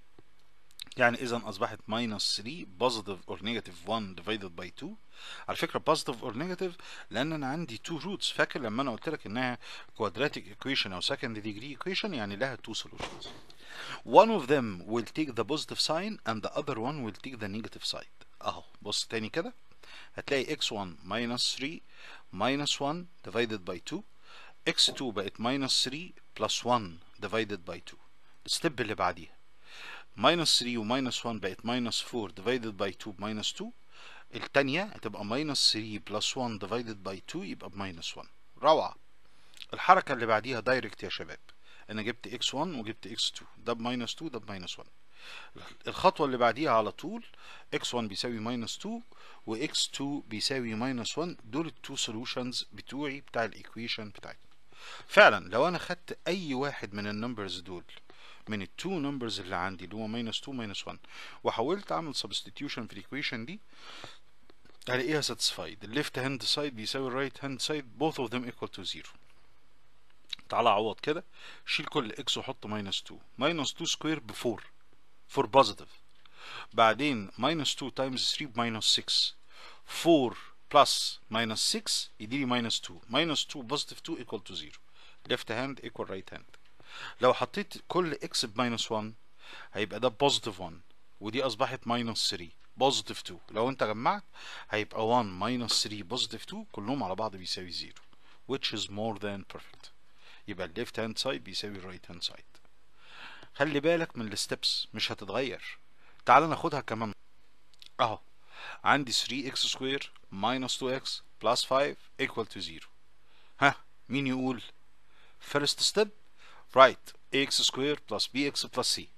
يعني اذا اصبحت ماينس 3 بوزيتيف اور نيجاتيف 1 ديفايدد باي 2 على فكره بوزيتيف اور نيجاتيف لان انا عندي 2 روتس فاكر لما انا قلت لك انها كوادراتيك ايكويشن او سكند ديجري ايكويشن يعني لها 2 solutions one of them will take the positive sign and the other one will take the negative side اهو بص تاني كده هتلاقي x1 minus 3 minus 1 divided by 2 x2 بقت minus 3 plus 1 divided by 2 الستيب اللي بعديها minus 3 و minus 1 بقت minus 4 divided by 2 minus 2 التانية هتبقى minus 3 plus 1 divided by 2 يبقى minus 1 روعة الحركة اللي بعديها دايركت يا شباب انا جبت x1 وجبت x2 ده ب minus 2 ده ب minus 1 الخطوة اللي بعديها على طول x1 بيساوي minus 2 و x2 بيساوي minus 1 دول التو solutions بتوعي بتاع الايكويشن بتاعتي فعلا لو انا خدت اي واحد من النمبرز دول من التو نمبرز اللي عندي اللي هو minus 2 minus 1 وحاولت اعمل substitution في الايكويشن دي هلاقيها satisfied الليفت هاند سايد بيساوي الرايت هاند سايد both of them equal to 0 تعالى عوض كده شيل كل اكس وحط minus 2 minus 2 سكوير ب 4 4 بوزيتيف بعدين minus 2 times 3 ب minus 6 4 plus minus 6 يديني minus 2 minus 2 positive 2 equal to 0 left hand equal right hand لو حطيت كل x ب minus 1 هيبقى ده positive 1 ودي اصبحت minus 3 positive 2 لو انت جمعت هيبقى 1 minus 3 positive 2 كلهم على بعض بيساوي 0 which is more than perfect يبقى ال left hand side بيساوي ال right hand side خلي بالك من الستبس مش هتتغير تعال ناخدها كمان اهو عندي 3x سكوير minus 2x plus 5 equal to 0 ها مين يقول first step right ax square plus bx plus c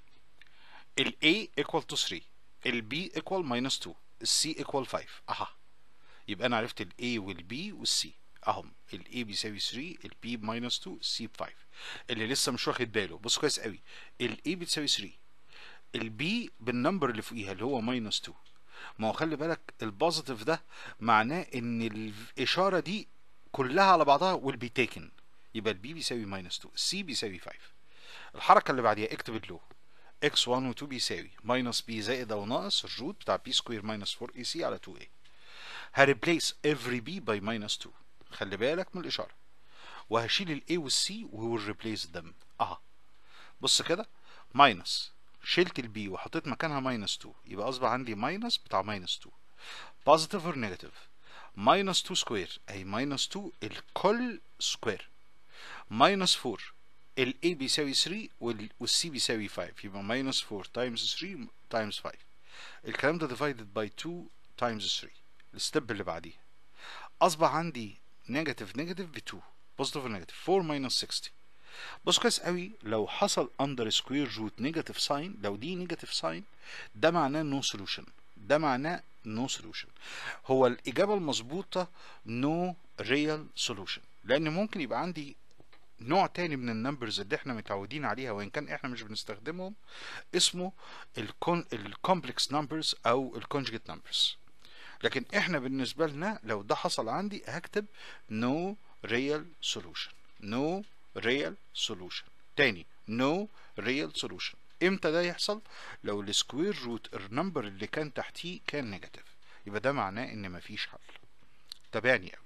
ال a equal to 3 ال b equal minus 2 ال c equal 5 اها يبقى انا عرفت ال a وال b وال c اهم ال a بيساوي 3 ال b ب minus 2 ال c ب 5 اللي لسه مش واخد باله بص كويس قوي ال a بتساوي 3 ال b بالنمبر اللي فوقيها اللي هو minus 2 ما هو خلي بالك البوزيتيف ده معناه ان الاشاره دي كلها على بعضها will be taken يبقى البي بيساوي minus 2 السي بيساوي 5 الحركه اللي بعديها اكتب اللو x1 و 2 بيساوي minus b زائد او ناقص الروت بتاع b سكوير minus 4ac على 2a هريبليس every b by minus 2 خلي بالك من الاشاره وهشيل ال a وال c و will replace them اها بص كده minus شلت ال b وحطيت مكانها minus 2 يبقى اصبح عندي minus بتاع minus 2 positive or negative minus 2 سكوير اي minus 2 الكل سكوير minus 4 ال A بيساوي 3 وال C بيساوي 5 يبقى minus 4 times 3 times 5 الكلام ده divided by 2 times 3 الستيب اللي بعديها أصبح عندي نيجاتيف نيجاتيف ب 2 بوزيتيف نيجاتيف 4 minus 60 بص كويس قوي لو حصل under square root negative sign لو دي negative sign ده معناه no solution ده معناه no solution هو الإجابة المظبوطة no real solution لأن ممكن يبقى عندي نوع تاني من النمبرز اللي احنا متعودين عليها وان كان احنا مش بنستخدمهم اسمه الكومبلكس نمبرز او الكونجكت نمبرز لكن احنا بالنسبه لنا لو ده حصل عندي هكتب no real solution no real solution تاني no real solution امتى ده يحصل لو السكوير روت النمبر اللي كان تحتيه كان نيجاتيف يبقى ده معناه ان مفيش حل تابعني قوي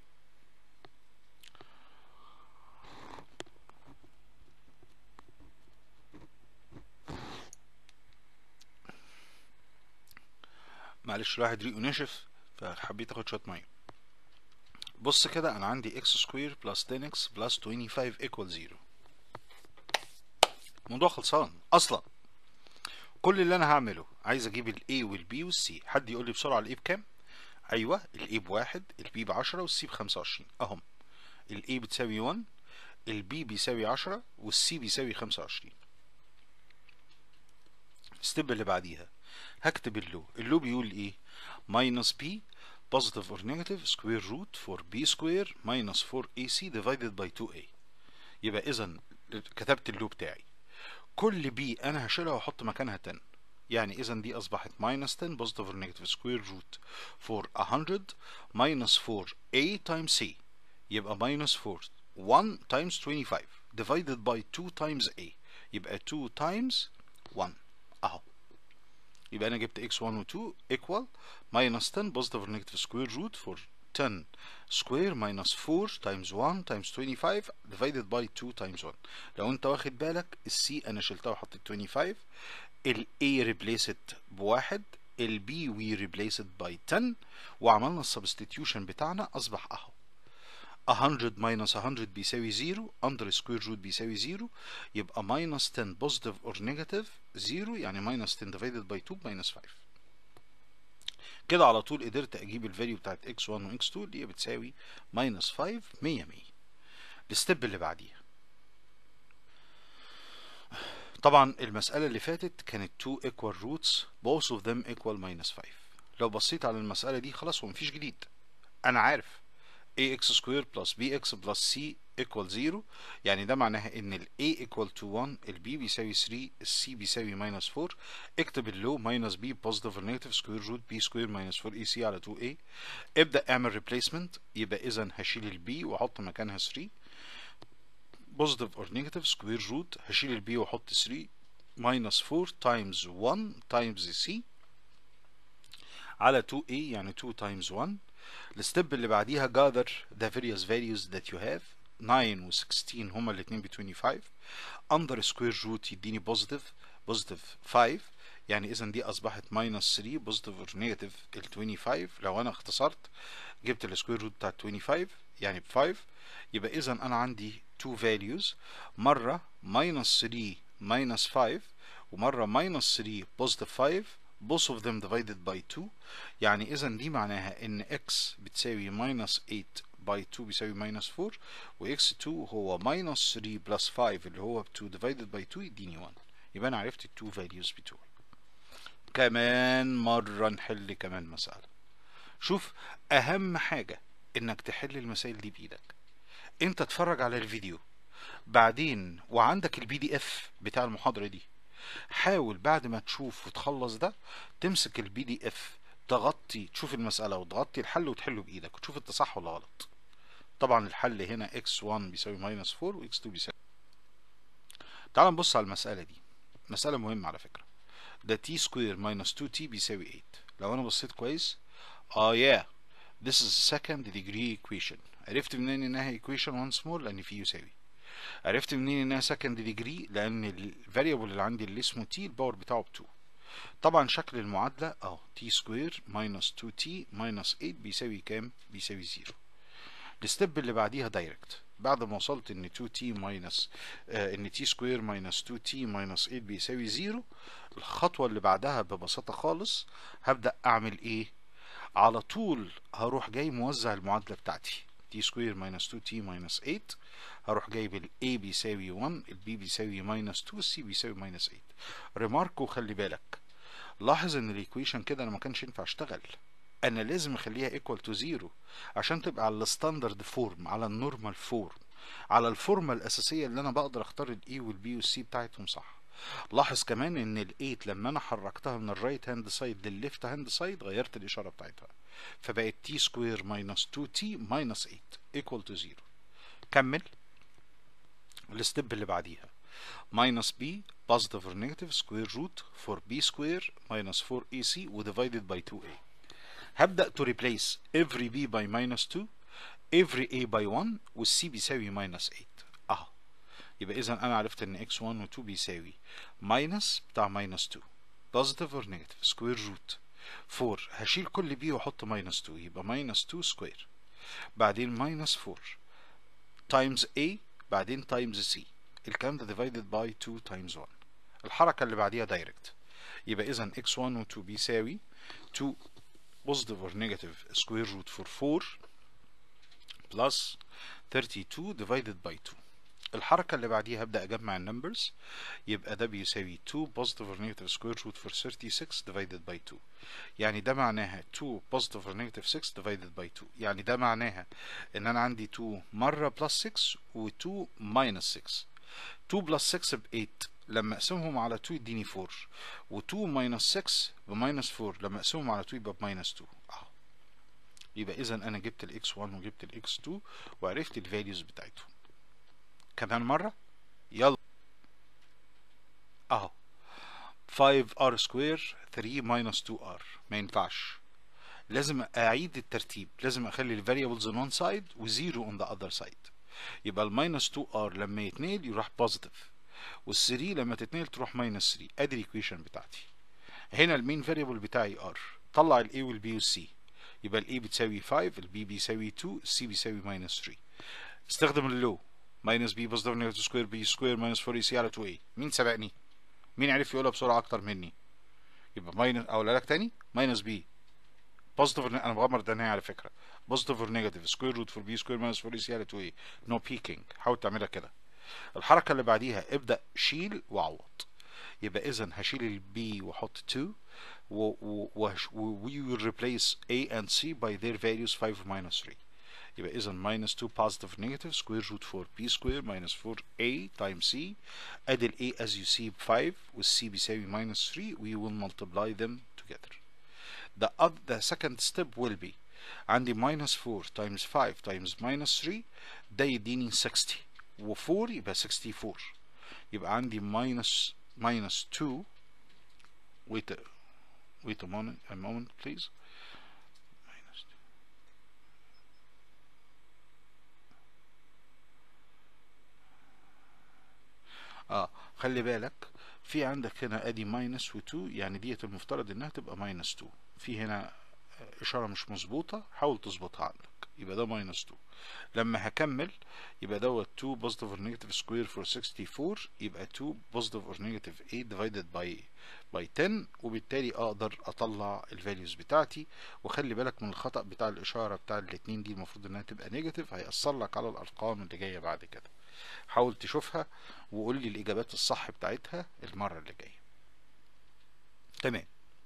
معلش الواحد ريقه نشف فحبيت اخد شويه ميه بص كده انا عندي x سكوير بلس 10x بلس 25 equal 0 الموضوع خلصان اصلا كل اللي انا هعمله عايز اجيب ال A وال B وال C حد يقول لي بسرعه ال A بكام ايوه ال A بواحد ال B بعشرة وال C بخمسة وعشرين اهم ال A بتساوي 1 ال B بيساوي 10 وال C بيساوي 25 الستيب اللي بعديها هكتب اللو اللو بيقول ايه minus b positive or negative square root for b square minus 4ac divided by 2a يبقى اذا كتبت اللو بتاعي كل b انا هشيلها واحط مكانها 10 يعني اذا دي اصبحت minus 10 positive or negative square root for 100 minus 4a times c يبقى minus 4 1 times 25 divided by 2 times a يبقى 2 times 1 اهو يبقى انا جبت x1 و 2 equal minus 10 positive or negative square root for 10 square minus 4 times 1 times 25 divided by 2 times 1 لو انت واخد بالك السي انا شلتها وحطيت 25 ال A replaced بواحد ال B we replaced by 10 وعملنا السبستيتيوشن بتاعنا اصبح اهو 100 minus 100 بيساوي 0 under square root بيساوي 0 يبقى minus 10 positive or negative 0 يعني minus 10 divided by 2 minus 5 كده على طول قدرت اجيب الفاليو بتاعت x1 و x2 اللي هي بتساوي minus 5 100 100 الستيب اللي بعديها طبعا المسألة اللي فاتت كانت 2 equal roots both of them equal minus 5 لو بصيت على المسألة دي خلاص هو مفيش جديد أنا عارف ax square plus bx plus c equal 0 يعني ده معناها ان ال a equal to 1 ال b بيساوي 3 ال c بيساوي minus 4 اكتب اللو minus b positive or negative square root b square minus 4ac على 2a ابدأ اعمل replacement يبقى اذا هشيل ال b واحط مكانها 3 positive or negative square root هشيل ال b واحط 3 minus 4 times 1 times c على 2a يعني 2 times 1 الستيب اللي بعديها gather the various values that you have 9 و 16 هما الاتنين ب 25 under square root يديني positive positive 5 يعني اذا دي اصبحت minus 3 positive or negative ال 25 لو انا اختصرت جبت السكوير روت بتاع 25 يعني ب 5 يبقى اذا انا عندي two values مرة minus 3 minus 5 ومرة minus 3 positive 5 both of them divided by 2 يعني اذا دي معناها ان x بتساوي minus 8 by 2 بيساوي minus 4 و x2 هو minus 3 plus 5 اللي هو 2 divided by 2 يديني 1 يبقى انا عرفت التو values بتوعي كمان مرة نحل كمان مسألة شوف اهم حاجة انك تحل المسائل دي بايدك انت اتفرج على الفيديو بعدين وعندك البي دي اف بتاع المحاضرة دي حاول بعد ما تشوف وتخلص ده تمسك البي دي اف تغطي تشوف المسألة وتغطي الحل وتحله بإيدك وتشوف انت صح ولا غلط طبعا الحل هنا x1 بيساوي minus 4 و x2 بيساوي تعال نبص على المسألة دي مسألة مهمة على فكرة ده t square minus 2t بيساوي 8 لو انا بصيت كويس اه yeah this is a second degree equation عرفت منين انها equation once more لان في يساوي عرفت منين انها second degree لان الفاريبل اللي عندي اللي اسمه t الباور بتاعه ب 2 طبعا شكل المعادلة اهو t سكوير minus 2t minus 8 بيساوي كام بيساوي 0 الستيب اللي بعديها دايركت بعد ما وصلت ان 2t minus آه ان t سكوير minus 2t minus 8 بيساوي 0 الخطوة اللي بعدها ببساطة خالص هبدأ اعمل ايه على طول هروح جاي موزع المعادلة بتاعتي t سكوير minus 2t minus 8 هروح جايب ال a بيساوي 1 ال b بيساوي minus 2 c بيساوي minus 8 ريمارك وخلي بالك لاحظ ان الايكويشن كده انا ما كانش ينفع اشتغل انا لازم اخليها equal to 0 عشان تبقى على الستاندرد فورم على النورمال فورم على الفورمة الاساسية اللي انا بقدر اختار ال a وال b وال c بتاعتهم صح لاحظ كمان ان ال 8 لما انا حركتها من الرايت هاند سايد للليفت هاند سايد غيرت الاشاره بتاعتها فبقت t سكوير minus 2t minus 8 equal to 0 كمل الستيب اللي بعديها minus b positive or negative square root for b square minus 4ac و divided by 2a هبدأ to replace every b by minus 2 every a by 1 وال c بيساوي minus 8 اهو يبقى اذا انا عرفت ان x1 و 2 بيساوي minus بتاع minus 2 positive or negative square root 4 هشيل كل b واحط minus 2 يبقى minus 2 square بعدين minus 4 times A بعدين times C الكلام ده divided by 2 times 1 الحركة اللي بعديها direct يبقى إذا x1 و 2 بيساوي 2 positive or negative square root for 4 plus 32 divided by 2 الحركة اللي بعديها هبدأ أجمع النمبرز يبقى ده بيساوي 2 positive or negative square root for 36 divided by 2 يعني ده معناها 2 positive or negative 6 divided by 2 يعني ده معناها إن أنا عندي 2 مرة plus 6 و 2 minus 6 2 plus 6 ب 8 لما اقسمهم على 2 يديني 4 و 2 minus 6 ب minus 4 لما اقسمهم على 2 يبقى ب minus 2 اهو يبقى اذا انا جبت الاكس 1 وجبت الاكس 2 وعرفت الفاليوز بتاعتهم كمان مرة يلا اهو 5r سكوير 3 minus 2r ما ينفعش لازم اعيد الترتيب لازم اخلي الفاريبلز on one side وزيرو on the other side يبقى الماينس 2r لما يتنقل يروح بوزيتيف وال3 لما تتنقل تروح ماينس 3 ادي الايكويشن بتاعتي هنا المين فاريبل بتاعي r طلع الاي والبي والسي يبقى الاي بتساوي 5 البي بيساوي 2 السي بيساوي ماينس 3 استخدم اللو ماينس بي بوزيتيف نيجاتيف سكوير بي سكوير ماينس 4 سي على 2 a مين سبقني مين عرف يقولها بسرعه اكتر مني يبقى ماينس اقولها لك تاني ماينس بي بوزيتيف انا بغمر ده على فكره بوزيتيف اور نيجاتيف سكوير روت فور بي سكوير ماينس 4 سي على 2 a نو بيكينج حاول تعملها كده الحركه اللي بعديها ابدا شيل وعوض يبقى اذا هشيل البي واحط 2 و و و we will replace a and c by their values 5 minus 3 يبقى اذا minus 2 positive negative square root 4 b square minus 4a times c ادي ال a as you see ب 5 وال c بيساوي minus 3 we will multiply them together the, other, the second step will be عندي minus 4 times 5 times minus 3 ده يديني 60 و 4 يبقى 64 يبقى عندي minus minus 2 wait a, wait a moment a moment please minus 2 اه خلي بالك في عندك هنا ادي ماينس و2 يعني ديت المفترض انها تبقى ماينس 2 في هنا اشاره مش مظبوطه حاول تظبطها عندك يبقى ده ماينس 2 لما هكمل يبقى دوت 2 بوزيتيف اور نيجاتيف سكوير فور 64 يبقى 2 بوزيتيف اور نيجاتيف 8 ديفايدد باي باي 10 وبالتالي اقدر اطلع الفاليوز بتاعتي وخلي بالك من الخطا بتاع الاشاره بتاع الاثنين دي المفروض انها تبقى نيجاتيف هيأثر لك على الارقام اللي جايه بعد كده حاول تشوفها وقول لي الاجابات الصح بتاعتها المره اللي جايه تمام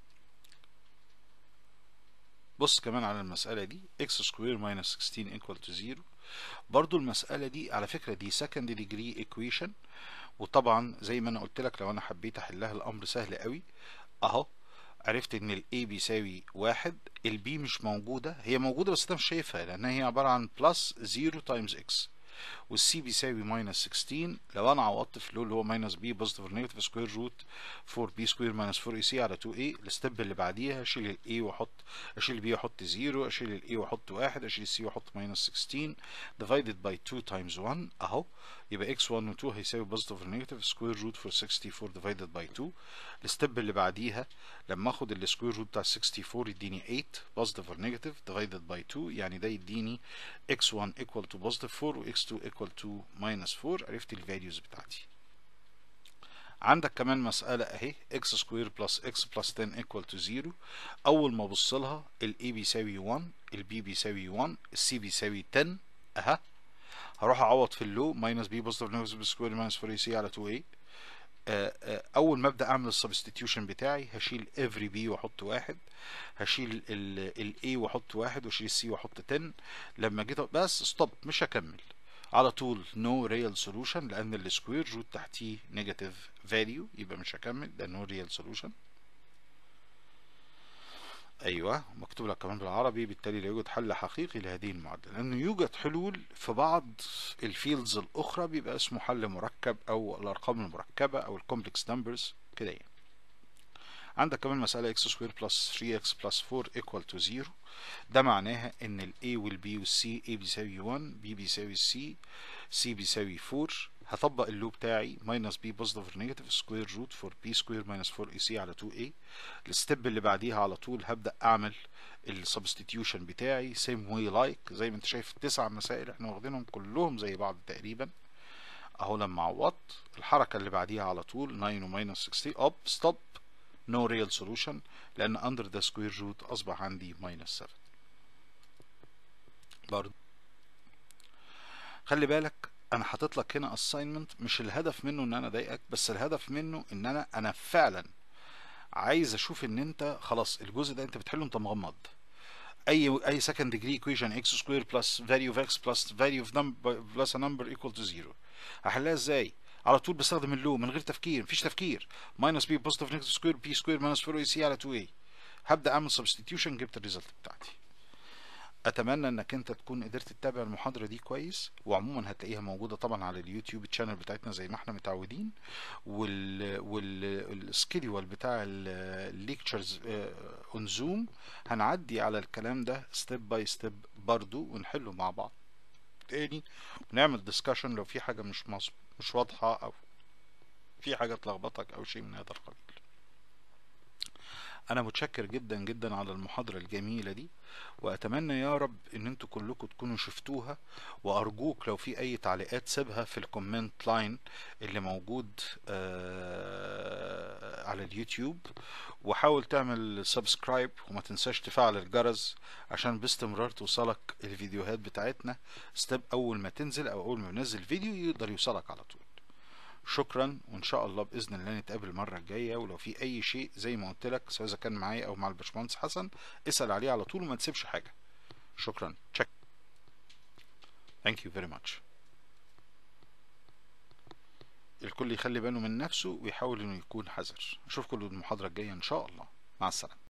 بص كمان على المسألة دي x سكوير minus 16 equal to 0 برضو المسألة دي على فكرة دي second degree equation وطبعا زي ما انا قلت لك لو انا حبيت احلها الامر سهل قوي اهو عرفت ان ال A بيساوي واحد ال B مش موجودة هي موجودة بس انا مش شايفها لانها هي عبارة عن plus 0 times x والسي بيساوي ماينس 16 لو انا عوضت في اللي هو ماينس بي بوزيتيف اور نيجاتيف سكوير روت 4 بي سكوير ماينس 4 اي سي على 2 اي الستيب اللي بعديها اشيل الاي واحط اشيل البي واحط 0 اشيل الاي واحط 1 اشيل السي واحط ماينس 16 ديفايدد باي 2 تايمز 1 اهو يبقى x 1 و 2 هيساوي بوزيتيف اور نيجاتيف سكوير روت فور 64 ديفايدد باي 2 الستيب اللي بعديها لما اخد السكوير روت بتاع 64 يديني 8 بوزيتيف اور نيجاتيف ديفايدد باي 2 يعني ده يديني x1 equal to positive 4 و x2 equal to minus 4 عرفت الفاليوز بتاعتي عندك كمان مسألة اهي x سكوير بلس x بلس 10 equal to 0 أول ما أبص لها ال a بيساوي 1 ال b بيساوي 1 ال c بيساوي 10 أها هروح أعوض في اللو minus b بوزيتيف نيجاتيف سكوير minus 4 ac على 2a اول ما ابدا اعمل السبستيتيوشن بتاعي هشيل افري بي واحط واحد هشيل الاي واحط واحد واشيل السي واحط 10 لما جيت بس ستوب مش هكمل على طول نو ريال سولوشن لان السكوير روت تحتيه نيجاتيف فاليو يبقى مش هكمل ده نو ريال سولوشن ايوه مكتوب لك كمان بالعربي بالتالي لا يوجد حل حقيقي لهذه المعادله لانه يوجد حلول في بعض الفيلدز الاخرى بيبقى اسمه حل مركب او الارقام المركبه او الكومبلكس نمبرز كده يعني عندك كمان مسألة x سكوير بلس 3x بلس 4 equal to 0 ده معناها ان ال a وال b وال c a بيساوي 1 b بيساوي c c بيساوي 4 هطبق اللوب بتاعي minus b positive or negative square root for b square minus 4ac على 2a الستيب اللي بعديها على طول هبدأ اعمل السبستيتيوشن بتاعي same way like زي ما انت شايف التسع مسائل احنا واخدينهم كلهم زي بعض تقريبا اهو لما عوضت الحركة اللي بعديها على طول 9 و minus 16 up stop no real solution لان under the square root اصبح عندي minus 7 برضه خلي بالك انا حاطط لك هنا assignment مش الهدف منه ان انا اضايقك بس الهدف منه ان انا انا فعلا عايز اشوف ان انت خلاص الجزء ده انت بتحله انت مغمض اي اي second degree equation x square plus value of x plus value of number plus a number equal to zero هحلها ازاي على طول بستخدم اللو من غير تفكير مفيش تفكير minus b positive negative square b square minus 4ac على 2a هبدا اعمل substitution جبت الريزلت بتاعتي اتمنى انك انت تكون قدرت تتابع المحاضره دي كويس وعموما هتلاقيها موجوده طبعا على اليوتيوب تشانل بتاعتنا زي ما احنا متعودين وال والسكيدول بتاع الليكتشرز اون زوم هنعدي على الكلام ده ستيب باي ستيب برضو ونحله مع بعض تاني ونعمل ديسكشن لو في حاجه مش مصب مش واضحه او في حاجه تلخبطك او شيء من هذا القبيل انا متشكر جدا جدا على المحاضرة الجميلة دي واتمنى يا رب ان انتوا كلكم تكونوا شفتوها وارجوك لو في اي تعليقات سيبها في الكومنت لاين اللي موجود آه على اليوتيوب وحاول تعمل سبسكرايب وما تنساش تفعل الجرس عشان باستمرار توصلك الفيديوهات بتاعتنا ستيب اول ما تنزل او اول ما ننزل فيديو يقدر يوصلك على طول شكرا وان شاء الله باذن الله نتقابل المره الجايه ولو في اي شيء زي ما قلت لك سواء اذا كان معايا او مع الباشمهندس حسن اسال عليه على طول وما تسيبش حاجه شكرا تشيك ثانك يو فيري ماتش الكل يخلي باله من نفسه ويحاول انه يكون حذر اشوفكم المحاضره الجايه ان شاء الله مع السلامه